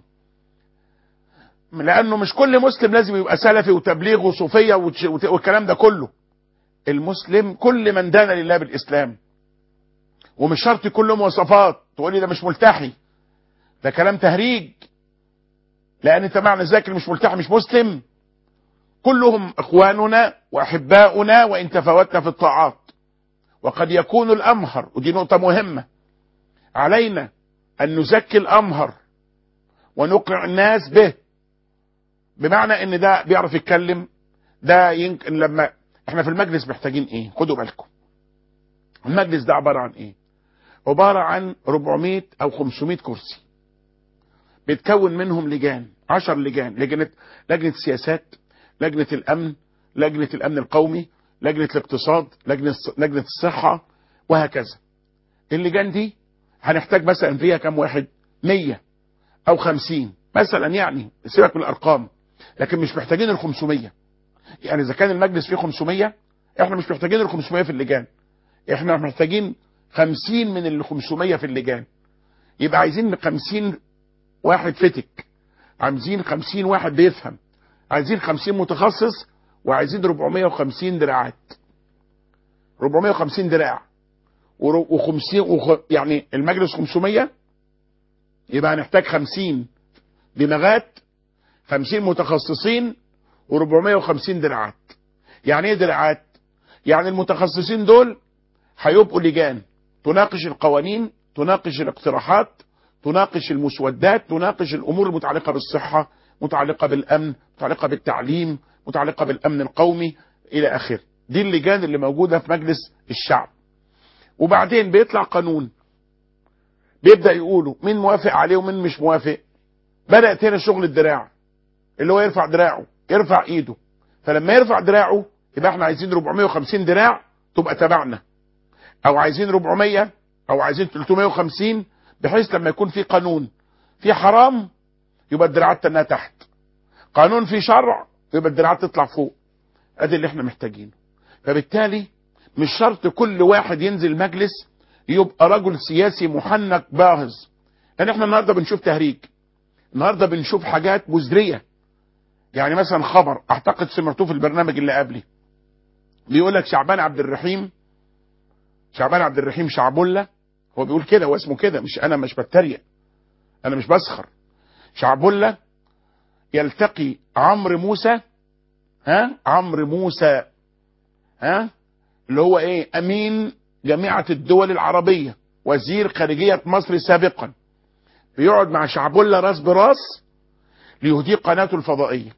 لأنه مش كل مسلم لازم يبقى سلفي وتبليغ وصوفية وتش- وت- والكلام ده كله المسلم كل من دان لله بالإسلام ومش شرط يكون له مواصفات تقول لي ده مش ملتحي ده كلام تهريج لأن انت معنى ذاك اللي مش ملتحي مش مسلم كلهم اخواننا واحباؤنا وان تفاوتنا في الطاعات وقد يكون الامهر ودي نقطة مهمة علينا ان نزكي الامهر ونقنع الناس به بمعنى ان ده بيعرف يتكلم ده يمكن لما احنا في المجلس محتاجين ايه خدوا بالكم المجلس ده عبارة عن ايه عبارة عن 400 او 500 كرسي بيتكون منهم لجان 10 لجان لجنة لجنة سياسات لجنة الأمن لجنة الأمن القومي لجنة الاقتصاد لجنة لجنة الصحة وهكذا اللجان دي هنحتاج مثلا فيها كم واحد 100 أو 50 مثلا يعني سيبك من الأرقام لكن مش محتاجين ال 500 يعني إذا كان المجلس فيه 500 احنا مش محتاجين ال 500 في اللجان احنا محتاجين 50 من ال 500 في اللجان يبقى عايزين 50 واحد فتك عايزين 50 واحد بيفهم عايزين 50 متخصص وعايزين 450 دراعات 450 دراع و50 وخ... يعني المجلس 500 يبقى هنحتاج 50 دماغات 50 متخصصين و450 دراعات يعني ايه دراعات يعني المتخصصين دول هيبقوا لجان تناقش القوانين تناقش الاقتراحات تناقش المسودات تناقش الامور المتعلقه بالصحه متعلقه بالامن متعلقه بالتعليم متعلقه بالامن القومي الى اخره دي اللجان اللي موجوده في مجلس الشعب وبعدين بيطلع قانون بيبدا يقولوا مين موافق عليه ومين مش موافق بدات هنا شغل الدراع اللي هو يرفع دراعه يرفع ايده فلما يرفع دراعه يبقى احنا عايزين 450 دراع تبقى تبعنا او عايزين 400 او عايزين 350 بحيث لما يكون في قانون في حرام يبقى الدراعات تنها تحت قانون في شرع يبقى الدراعات تطلع فوق ادي اللي احنا محتاجينه فبالتالي مش شرط كل واحد ينزل مجلس يبقى رجل سياسي محنك باهظ لان احنا النهارده بنشوف تهريج النهارده بنشوف حاجات مزريه يعني مثلا خبر اعتقد سمعتوه في البرنامج اللي قبلي بيقول لك شعبان عبد الرحيم شعبان عبد الرحيم شعبولة هو بيقول كده هو اسمه كده مش انا مش بتريق انا مش بسخر شعبولة يلتقي عمرو موسى ها عمرو موسى ها اللي هو ايه امين جامعة الدول العربية وزير خارجية مصر سابقا بيقعد مع شعبولة راس براس ليهديه قناته الفضائية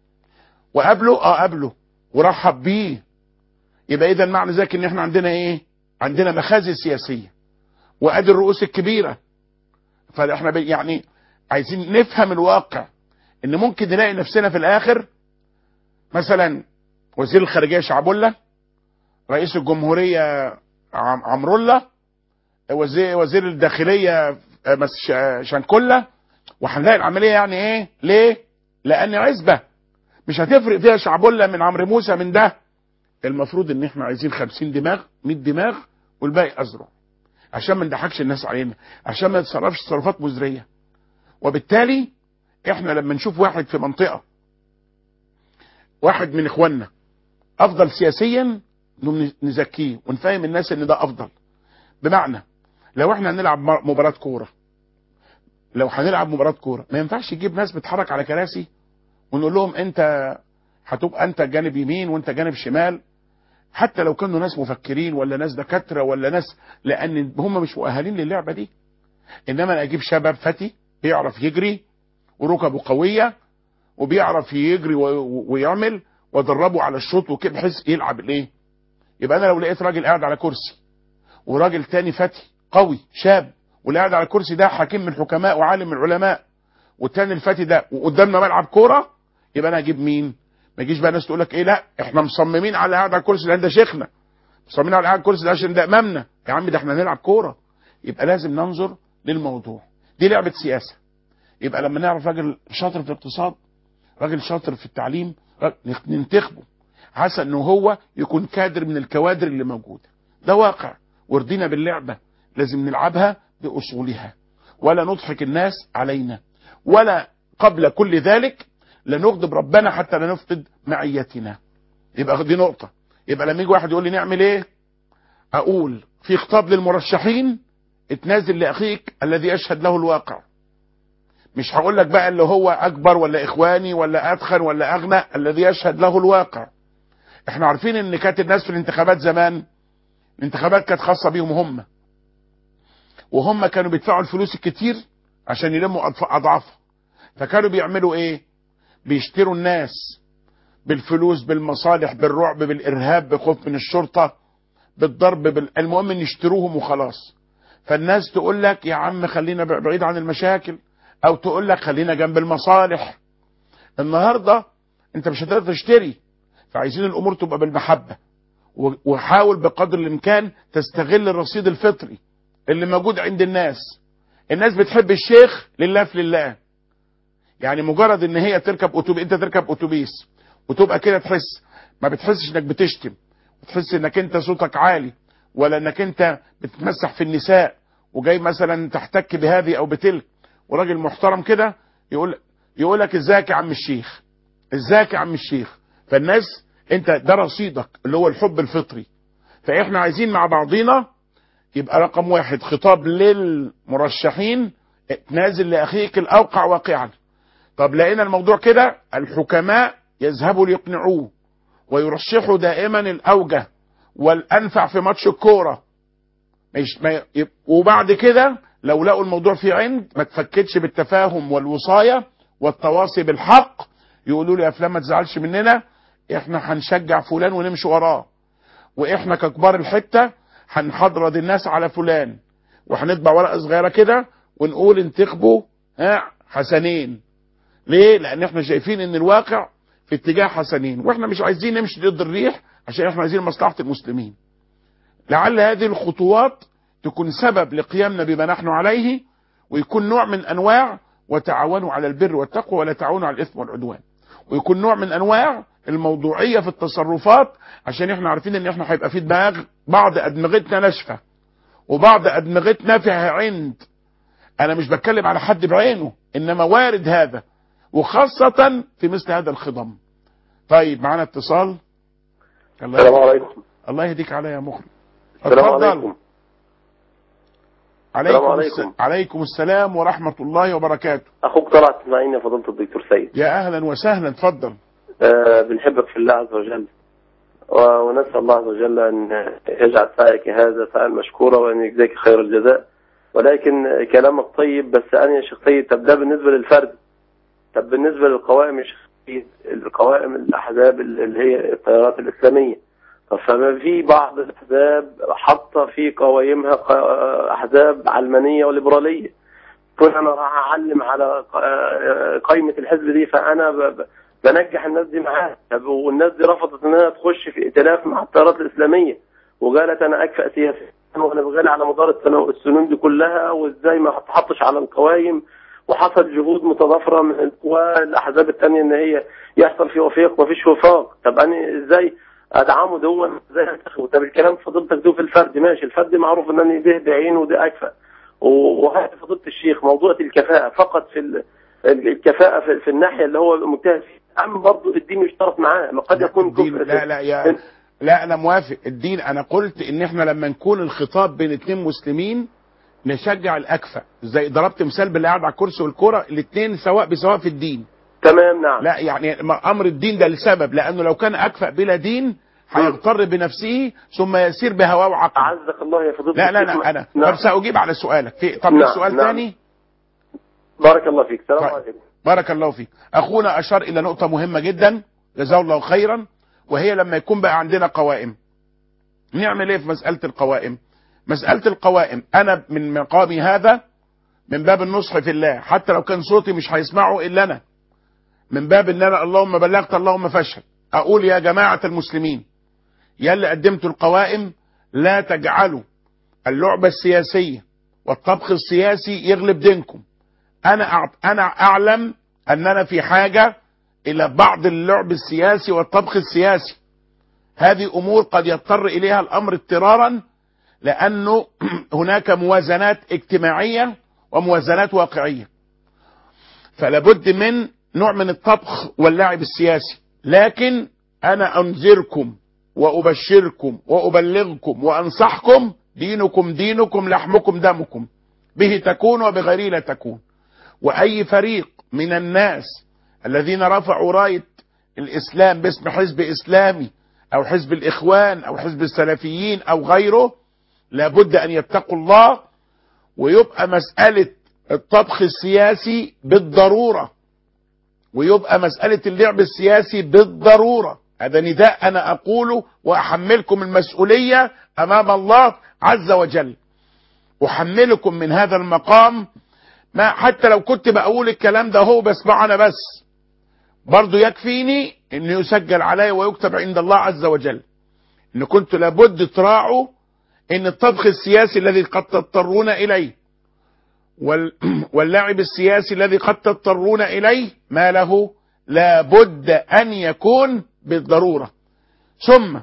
وقابله اه قابله ورحب بيه يبقى اذا معنى ذلك ان احنا عندنا ايه عندنا مخازن سياسية وادي الرؤوس الكبيرة فاحنا بي- يعني عايزين نفهم الواقع ان ممكن نلاقي نفسنا في الاخر مثلا وزير الخارجية شعبولة رئيس الجمهورية عم- عمرولة وزير وزير الداخلية آه، مس- ش- شنكلة وهنلاقي العملية يعني ايه ليه لان عزبة مش هتفرق فيها شعبولة من عمرو موسى من ده المفروض ان احنا عايزين 50 دماغ 100 دماغ والباقي ازرع عشان ما نضحكش الناس علينا عشان ما نتصرفش تصرفات مزريه وبالتالي احنا لما نشوف واحد في منطقه واحد من اخواننا افضل سياسيا نقوم نزكيه ونفهم الناس ان ده افضل بمعنى لو احنا هنلعب م- مباراه كوره لو هنلعب مباراه كوره ما ينفعش يجيب ناس بتحرك على كراسي ونقول لهم انت هتبقى انت جانب يمين وانت جانب شمال حتى لو كانوا ناس مفكرين ولا ناس دكاتره ولا ناس لان هم مش مؤهلين للعبه دي انما انا اجيب شباب فتي بيعرف يجري وركبه قويه وبيعرف يجري و- و- ويعمل وادربه على الشوط وكده بحيث يلعب الايه يبقى انا لو لقيت راجل قاعد على كرسي وراجل تاني فتي قوي شاب واللي قاعد على الكرسي ده حكيم من حكماء وعالم من علماء والتاني الفاتي ده وقدامنا ملعب كوره يبقى انا اجيب مين؟ ما يجيش بقى ناس تقول لك ايه لا احنا مصممين على قاعد على الكرسي لان ده شيخنا مصممين على قاعد على الكرسي ده عشان ده امامنا يا عم ده احنا هنلعب كوره يبقى لازم ننظر للموضوع دي لعبه سياسه يبقى لما نعرف راجل شاطر في الاقتصاد راجل شاطر في التعليم راجل ننتخبه عسى انه هو يكون كادر من الكوادر اللي موجوده ده واقع وردينا باللعبه لازم نلعبها باصولها ولا نضحك الناس علينا ولا قبل كل ذلك لنغضب ربنا حتى لا نفقد معيتنا يبقى دي نقطه يبقى لما يجي واحد يقول لي نعمل ايه اقول في خطاب للمرشحين اتنازل لاخيك الذي يشهد له الواقع مش هقول لك بقى اللي هو اكبر ولا اخواني ولا ادخن ولا اغنى الذي يشهد له الواقع احنا عارفين ان كانت الناس في الانتخابات زمان الانتخابات كانت خاصة بيهم هم وهم كانوا بيدفعوا الفلوس الكتير عشان يلموا أضف- اضعافها فكانوا بيعملوا ايه بيشتروا الناس بالفلوس بالمصالح بالرعب بالارهاب بخوف من الشرطة بالضرب بال... المهم ان يشتروهم وخلاص فالناس تقول لك يا عم خلينا بعيد عن المشاكل او تقول لك خلينا جنب المصالح النهارده انت مش هتقدر تشتري فعايزين الامور تبقى بالمحبه و- وحاول بقدر الامكان تستغل الرصيد الفطري اللي موجود عند الناس الناس بتحب الشيخ لله في لله يعني مجرد ان هي تركب اتوبيس انت تركب اتوبيس وتبقى كده تحس ما بتحسش انك بتشتم بتحس انك انت صوتك عالي ولا انك انت بتتمسح في النساء وجاي مثلا تحتك بهذه او بتلك وراجل محترم كده يقول يقول لك ازيك يا عم الشيخ ازيك يا عم الشيخ فالناس انت ده رصيدك اللي هو الحب الفطري فاحنا عايزين مع بعضينا يبقى رقم واحد خطاب للمرشحين نازل لاخيك الاوقع واقعا طب لقينا الموضوع كده الحكماء يذهبوا ليقنعوه ويرشحوا دائما الاوجه والانفع في ماتش الكوره مش ما ي- وبعد كده لو لقوا الموضوع فيه عند ما تفكتش بالتفاهم والوصايه والتواصي بالحق يقولوا لي يا فلان ما تزعلش مننا احنا هنشجع فلان ونمشي وراه واحنا ككبار الحته هنحضرض الناس على فلان وهنطبع ورقه صغيره كده ونقول انتخبوا ها حسنين ليه؟ لان احنا شايفين ان الواقع في اتجاه حسنين واحنا مش عايزين نمشي ضد الريح عشان احنا عايزين مصلحه المسلمين. لعل هذه الخطوات تكون سبب لقيامنا بما نحن عليه ويكون نوع من انواع وتعاونوا على البر والتقوى ولا تعاونوا على الاثم والعدوان. ويكون نوع من انواع الموضوعيه في التصرفات عشان احنا عارفين ان احنا هيبقى في دماغ بعض ادمغتنا ناشفه وبعض ادمغتنا فيها عند انا مش بتكلم على حد بعينه انما وارد هذا وخاصة في مثل هذا الخضم طيب معنا اتصال الله السلام يهديك. عليكم الله يهديك عليا يا مخرج السلام اتفضل. عليكم عليكم, السلام الس... عليكم. عليكم السلام ورحمة الله وبركاته اخوك طلعت اسماعيل يا فضيله الدكتور سيد يا اهلا وسهلا اتفضل آه بنحبك في الله عز وجل و- ونسال الله عز وجل ان يجعل سعيك هذا سعيا مشكورا وان يجزيك خير الجزاء ولكن كلامك طيب بس انا يا شيخ سيد طب ده بالنسبه للفرد طب بالنسبه للقوائم يا شيخ سيد القوائم الاحزاب اللي هي التيارات الاسلاميه طب فما في بعض الاحزاب حاطه في قوائمها ق- احزاب علمانيه وليبراليه كون انا راح اعلم على ق- قائمه الحزب دي فانا ب- ب- بنجح الناس دي معاها طب والناس دي رفضت انها تخش في ائتلاف مع التيارات الاسلاميه وقالت انا اكفأ سياسيا وانا بغالي على مدار السنو- السنين دي كلها وازاي ما تحطش على القوائم وحصل جهود متضافره من القوى الاحزاب الثانيه ان هي يحصل في وفاق ومفيش وفاق طب انا ازاي ادعمه دون ازاي انتخبه طب الكلام فضيلتك ده في الفرد ماشي الفرد معروف ان انا ده بعينه وده اكفأ و- وهذا فضيله الشيخ موضوع الكفاءه فقط في ال- ال- الكفاءه في, في الناحيه اللي هو مجتهد فيها اما برضه الدين يشترط معاه ما قد يكون الدين كفر لا لا يا لا انا موافق الدين انا قلت ان احنا لما نكون الخطاب بين اتنين مسلمين نشجع الاكفأ زي ضربت مثال باللي قاعد على الكرسي والكرة الاتنين سواء بسواء في الدين تمام نعم لا يعني ما- امر الدين ده لسبب لانه لو كان اكفأ بلا دين هيغتر بنفسه ثم يسير بهواه وعقله اعزك الله يا فضيله لا لا الشيخ. لا انا نعم. طب ساجيب على سؤالك في طب نعم، سؤال نعم. ثاني بارك الله فيك السلام طيب. عليكم بارك الله فيك اخونا اشار الى نقطة مهمة جدا جزاه الله خيرا وهي لما يكون بقى عندنا قوائم نعمل ايه في مسألة القوائم مسألة القوائم أنا من مقامي هذا من باب النصح في الله حتى لو كان صوتي مش هيسمعه إلا أنا من باب ان انا اللهم بلغت اللهم فاشهد اقول يا جماعة المسلمين يا اللي قدمتوا القوائم لا تجعلوا اللعبة السياسية والطبخ السياسي يغلب دينكم انا أع- انا اعلم اننا في حاجة الى بعض اللعب السياسي والطبخ السياسي هذه امور قد يضطر اليها الامر اضطرارا لانه هناك موازنات اجتماعية وموازنات واقعية فلابد من نوع من الطبخ واللعب السياسي لكن انا انذركم وابشركم وابلغكم وانصحكم دينكم دينكم لحمكم دمكم به تكون وبغيره لا تكون واي فريق من الناس الذين رفعوا رايه الاسلام باسم حزب اسلامي او حزب الاخوان او حزب السلفيين او غيره لابد ان يتقوا الله ويبقى مساله الطبخ السياسي بالضروره ويبقى مسألة اللعب السياسي بالضرورة هذا نداء أنا أقوله وأحملكم المسؤولية أمام الله عز وجل أحملكم من هذا المقام ما حتى لو كنت بقول الكلام ده هو بسمعه أنا بس برضو يكفيني أنه يسجل علي ويكتب عند الله عز وجل أن كنت لابد تراعوا أن الطبخ السياسي الذي قد تضطرون إليه وال- واللعب السياسي الذي قد تضطرون إليه ما له لابد أن يكون بالضرورة ثم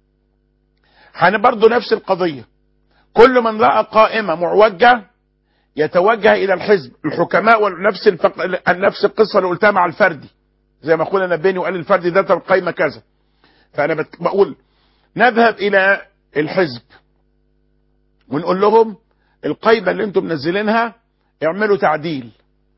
حان برضو نفس القضية كل من رأى قائمة معوجة يتوجه إلى الحزب الحكماء ونفس الفق... نفس القصة اللي قلتها مع الفردي زي ما أخونا نبيني وقال الفردي ده القائمة كذا فأنا بت- بقول نذهب إلى الحزب ونقول لهم القايمة اللي انتم منزلينها اعملوا تعديل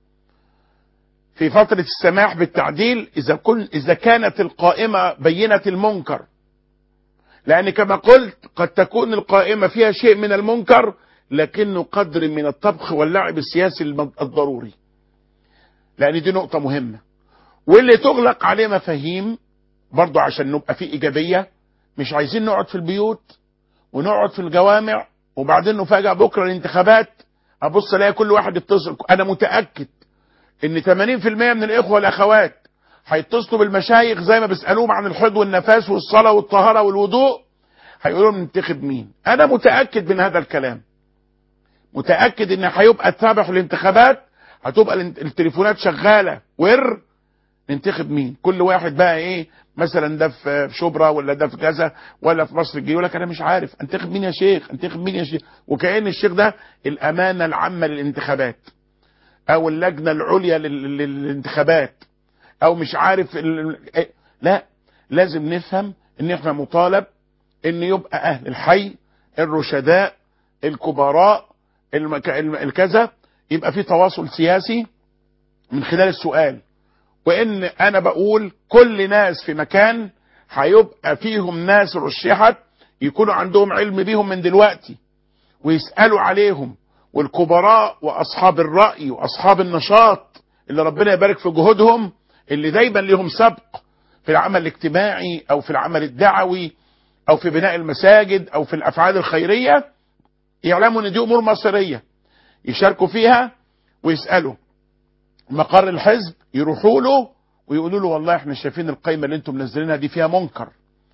في فترة السماح بالتعديل إذا كن إذا كانت القائمة بينة المنكر لأن كما قلت قد تكون القائمة فيها شيء من المنكر لكنه قدر من الطبخ واللعب السياسي الم- الضروري لأن دي نقطة مهمة واللي تغلق عليه مفاهيم برضو عشان نبقى فيه إيجابية مش عايزين نقعد في البيوت ونقعد في الجوامع وبعدين نفاجأ بكرة الانتخابات ابص الاقي كل واحد يتصل انا متاكد ان 80% من الاخوه والاخوات هيتصلوا بالمشايخ زي ما بيسالوهم عن الحيض والنفاس والصلاه والطهاره والوضوء هيقولوا لهم ننتخب مين انا متاكد من هذا الكلام متاكد ان هيبقى تابع الانتخابات هتبقى الانت- التليفونات شغاله ور ننتخب مين كل واحد بقى ايه مثلا ده في في شبرا ولا ده في كذا ولا في مصر الجديده يقول لك انا مش عارف انتخب مين يا شيخ انتخب مين يا شيخ وكأن الشيخ ده الامانه العامه للانتخابات او اللجنه العليا لل- لل- للانتخابات او مش عارف ال... إيه. لا لازم نفهم ان احنا مطالب ان يبقى اهل الحي الرشداء الكبراء المك... الم- الكذا يبقى في تواصل سياسي من خلال السؤال وان انا بقول كل ناس في مكان هيبقى فيهم ناس رشحت يكونوا عندهم علم بيهم من دلوقتي ويسألوا عليهم والكبراء واصحاب الرأي واصحاب النشاط اللي ربنا يبارك في جهودهم اللي دايما ليهم سبق في العمل الاجتماعي او في العمل الدعوي او في بناء المساجد او في الافعال الخيرية يعلموا ان دي امور مصيرية يشاركوا فيها ويسألوا مقر الحزب يروحوا له ويقولوا له والله احنا شايفين القايمه اللي انتم منزلينها دي فيها منكر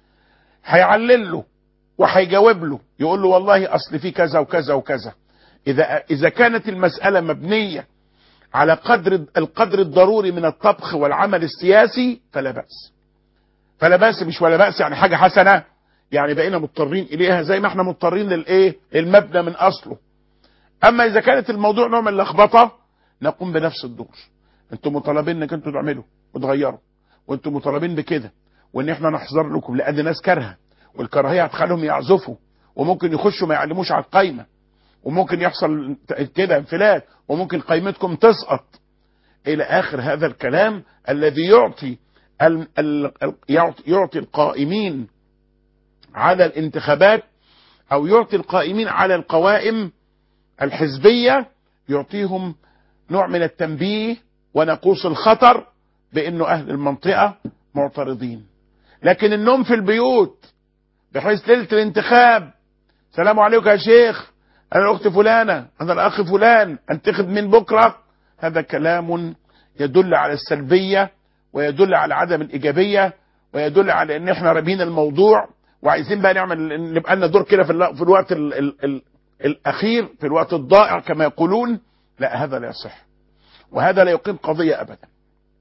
هيعلل له وهيجاوب له يقول له والله اصل في كذا وكذا وكذا اذا اذا كانت المساله مبنيه على قدر القدر الضروري من الطبخ والعمل السياسي فلا باس فلا باس مش ولا باس يعني حاجه حسنه يعني بقينا مضطرين اليها زي ما احنا مضطرين للايه المبنى من اصله اما اذا كانت الموضوع نوع من اللخبطه نقوم بنفس الدور انتم مطالبين انك انتوا تعملوا وتغيروا وانتم مطالبين بكده وان احنا نحذر لكم لان ناس كارهه والكراهيه هتخليهم يعزفوا وممكن يخشوا ما يعلموش على القايمه وممكن يحصل كده انفلات وممكن قيمتكم تسقط الى اخر هذا الكلام الذي يعطي ال ال يعطي, يعطي القائمين على الانتخابات او يعطي القائمين على القوائم الحزبيه يعطيهم نوع من التنبيه ونقوص الخطر بانه اهل المنطقه معترضين لكن النوم في البيوت بحيث ليله الانتخاب سلام عليكم يا شيخ انا الاخت فلانه انا الاخ فلان انتخب من بكره هذا كلام يدل على السلبيه ويدل على عدم الايجابيه ويدل على ان احنا رامين الموضوع وعايزين بقى نعمل نبقى لنا دور كده في, الل- في الوقت ال ال ال الاخير في الوقت الضائع كما يقولون لا هذا لا يصح وهذا لا يقيم قضيه ابدا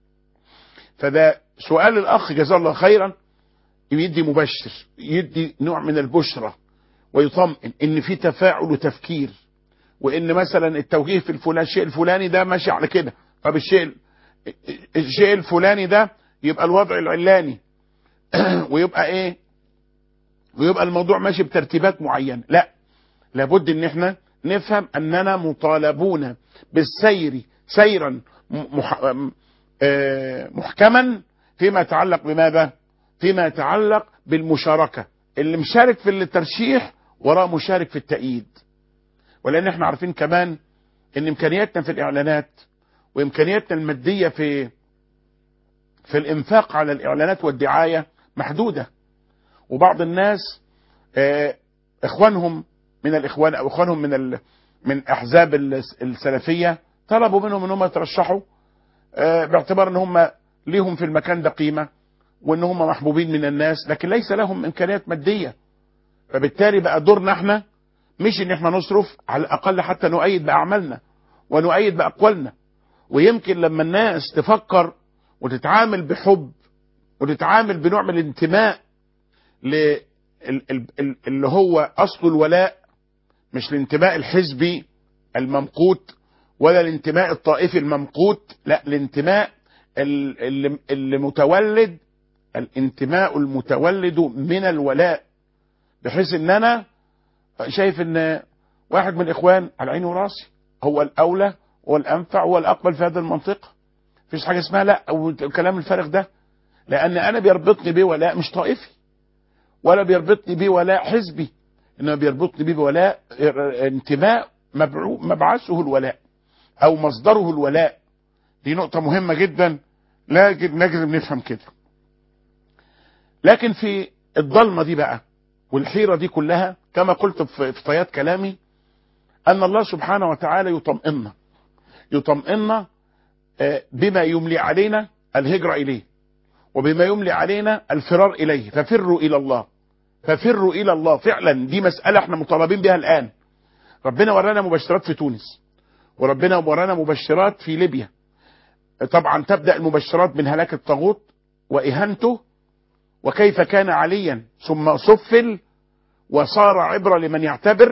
فده سؤال الاخ جزاه الله خيرا يدي مبشر يدي نوع من البشرة ويطمئن ان في تفاعل وتفكير وان مثلا التوجيه في الفلان الشيء الفلاني ده ماشي على كده طب الشيء الشيء الفلاني ده يبقى الوضع العلاني ويبقى ايه ويبقى الموضوع ماشي بترتيبات معينة لا لابد ان احنا نفهم اننا مطالبون بالسير سيرا مح... آه، محكما فيما يتعلق بماذا فيما يتعلق بالمشاركة اللي مشارك في الترشيح وراه مشارك في التأييد ولان احنا عارفين كمان ان امكانياتنا في الاعلانات وامكانياتنا المادية في في الانفاق على الاعلانات والدعاية محدودة وبعض الناس آه، اخوانهم من الاخوان او اخوانهم من ال من احزاب الس- السلفية طلبوا منهم ان هم يترشحوا آه، باعتبار ان هم ليهم في المكان ده قيمة وان هم محبوبين من الناس لكن ليس لهم امكانيات مادية فبالتالي بقى دورنا احنا مش ان احنا نصرف على الاقل حتى نؤيد باعمالنا ونؤيد باقوالنا ويمكن لما الناس تفكر وتتعامل بحب وتتعامل بنوع من الانتماء ل ال- ال- ال- اللي هو اصل الولاء مش الانتماء الحزبي الممقوت ولا الانتماء الطائفي الممقوت لا الانتماء ال- اللي اللي متولد الانتماء المتولد من الولاء بحيث ان انا شايف ان واحد من الاخوان على عيني وراسي هو الاولى والانفع والاقبل في هذه المنطقه مفيش حاجه اسمها لا او الكلام الفارغ ده لان انا بيربطني بيه ولاء مش طائفي ولا بيربطني بيه ولاء حزبي انما بيربطني بيه ولاء انتماء مبعو- مبعثه الولاء او مصدره الولاء دي نقطة مهمة جدا لكن لازم نفهم كده لكن في الضلمة دي بقى والحيرة دي كلها كما قلت في في طيات كلامي أن الله سبحانه وتعالى يطمئننا يطمئننا آه، بما يملي علينا الهجرة إليه وبما يملي علينا الفرار إليه ففروا إلى الله ففروا إلى الله فعلا دي مسألة احنا مطالبين بها الآن ربنا ورانا مبشرات في تونس وربنا ورانا مبشرات في ليبيا طبعا تبدأ المبشرات من هلاك الطاغوت وإهانته وكيف كان عليا ثم سفل وصار عبرة لمن يعتبر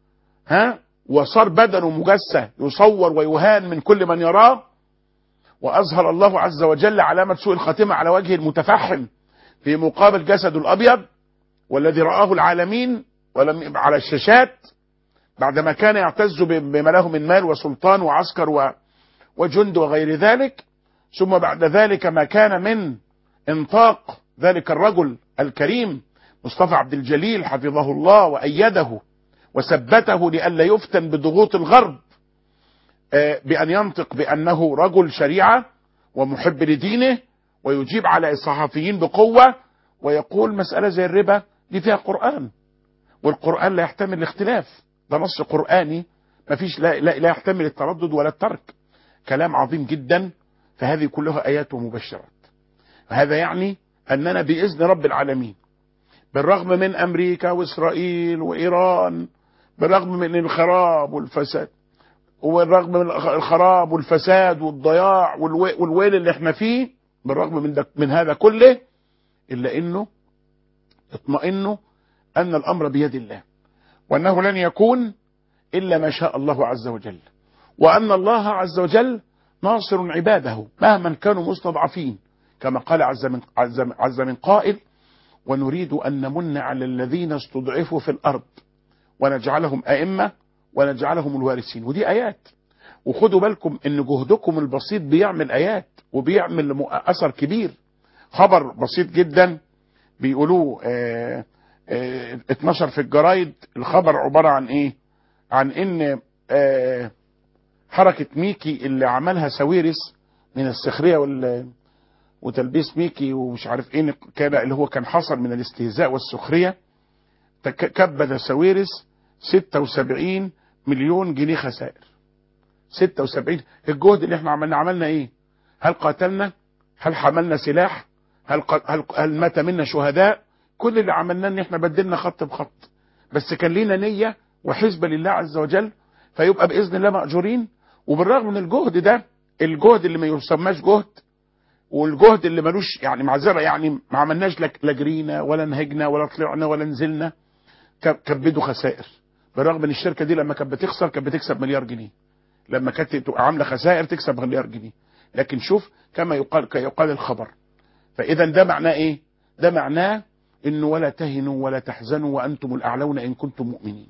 ها وصار بدنه مجسى يصور ويهان من كل من يراه وأظهر الله عز وجل علامة سوء الخاتمة على وجه المتفحم في مقابل جسده الأبيض والذي رآه العالمين ولم على الشاشات بعدما كان يعتز بما له من مال وسلطان وعسكر و وجند وغير ذلك ثم بعد ذلك ما كان من انطاق ذلك الرجل الكريم مصطفى عبد الجليل حفظه الله وأيده وثبته لئلا يفتن بضغوط الغرب آه، بأن ينطق بأنه رجل شريعة ومحب لدينه ويجيب على الصحفيين بقوة ويقول مسألة زي الربا دي فيها قرآن والقرآن لا يحتمل الاختلاف ده نص قرآني ما فيش لا, لا, لا يحتمل التردد ولا الترك كلام عظيم جدا فهذه كلها آيات ومبشرات وهذا يعني أننا بإذن رب العالمين بالرغم من أمريكا وإسرائيل وإيران بالرغم من الخراب والفساد والرغم من الخراب والفساد والضياع والوي- والويل اللي احنا فيه بالرغم من, ده من هذا كله إلا إنه اطمئنوا أن الأمر بيد الله وأنه لن يكون إلا ما شاء الله عز وجل وأن الله عز وجل ناصر عباده مهما كانوا مستضعفين كما قال عز من, عز, عز من قائل ونريد أن نمن على الذين استضعفوا في الأرض ونجعلهم أئمة ونجعلهم الوارثين ودي آيات وخدوا بالكم ان جهدكم البسيط بيعمل آيات وبيعمل مؤ- أثر كبير خبر بسيط جدا بيقولوه آه آه 12 في الجرايد الخبر عبارة عن ايه عن ان آه حركة ميكي اللي عملها ساويرس من السخرية وال وتلبيس ميكي ومش عارف ايه كان اللي هو كان حصل من الاستهزاء والسخرية تك- كبد سويرس 76 مليون جنيه خسائر 76 الجهد اللي احنا عملنا عملنا ايه هل قاتلنا هل حملنا سلاح هل ق- هل هل مات منا شهداء كل اللي عملناه ان احنا بدلنا خط بخط بس كان لينا نيه وحسبه لله عز وجل فيبقى باذن الله ماجورين وبالرغم من الجهد ده الجهد اللي ما يسماش جهد والجهد اللي ملوش يعني معذره يعني ما عملناش لا لا جرينا ولا نهجنا ولا طلعنا ولا نزلنا ك- كبدوا خسائر بالرغم ان الشركه دي لما كانت بتخسر كانت بتكسب مليار جنيه لما كانت تبقى عامله خسائر تكسب مليار جنيه لكن شوف كما يقال كيقال الخبر فاذا ده معناه ايه ده معناه انه ولا تهنوا ولا تحزنوا وانتم الاعلون ان كنتم مؤمنين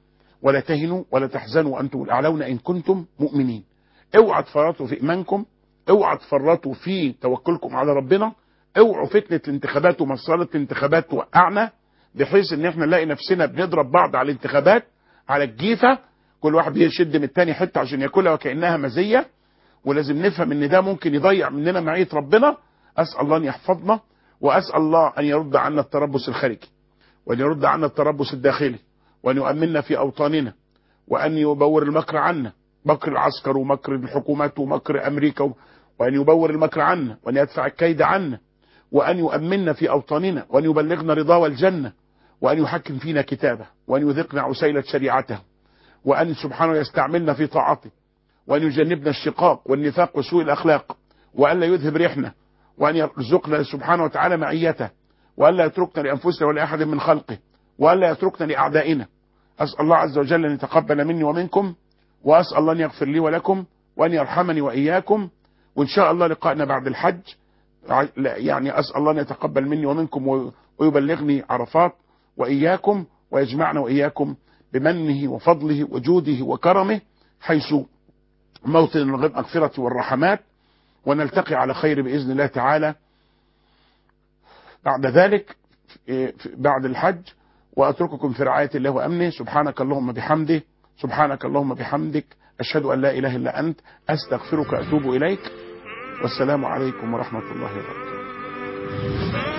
ولا تهنوا ولا تحزنوا وانتم الاعلون ان كنتم مؤمنين اوعى تفرطوا في ايمانكم اوعى تفرطوا في توكلكم على ربنا اوعوا فتنه الانتخابات ومساله الانتخابات توقعنا بحيث ان احنا نلاقي نفسنا بنضرب بعض على الانتخابات على الجيفه كل واحد بيشد من التاني حته عشان ياكلها وكانها مزيه ولازم نفهم ان ده ممكن يضيع مننا معيه ربنا اسال الله ان يحفظنا واسال الله ان يرد عنا التربص الخارجي وان يرد عنا التربص الداخلي وان يؤمننا في اوطاننا وان يبور المكر عنا مكر العسكر ومكر الحكومات ومكر امريكا و- وان يبور المكر عنا وان يدفع الكيد عنا وان يؤمننا في اوطاننا وان يبلغنا رضاه والجنه وان يحكم فينا كتابه وان يذقنا عسيله شريعته وان سبحانه يستعملنا في طاعته وأن يجنبنا الشقاق والنفاق وسوء الأخلاق وأن لا يذهب ريحنا وأن يرزقنا سبحانه وتعالى معيته وأن لا يتركنا لأنفسنا ولا أحد من خلقه وأن لا يتركنا لأعدائنا أسأل الله عز وجل أن يتقبل مني ومنكم وأسأل الله أن يغفر لي ولكم وأن يرحمني وإياكم وإن شاء الله لقائنا بعد الحج ع- لا- يعني أسأل الله أن يتقبل مني ومنكم و- ويبلغني عرفات وإياكم ويجمعنا وإياكم بمنه وفضله وجوده وكرمه حيث موطن المغفرة والرحمات ونلتقي على خير بإذن الله تعالى بعد ذلك إيه، في- بعد الحج وأترككم في رعاية الله وأمنه سبحانك اللهم بحمده سبحانك اللهم بحمدك أشهد أن لا إله إلا أنت أستغفرك أتوب إليك والسلام عليكم ورحمة الله وبركاته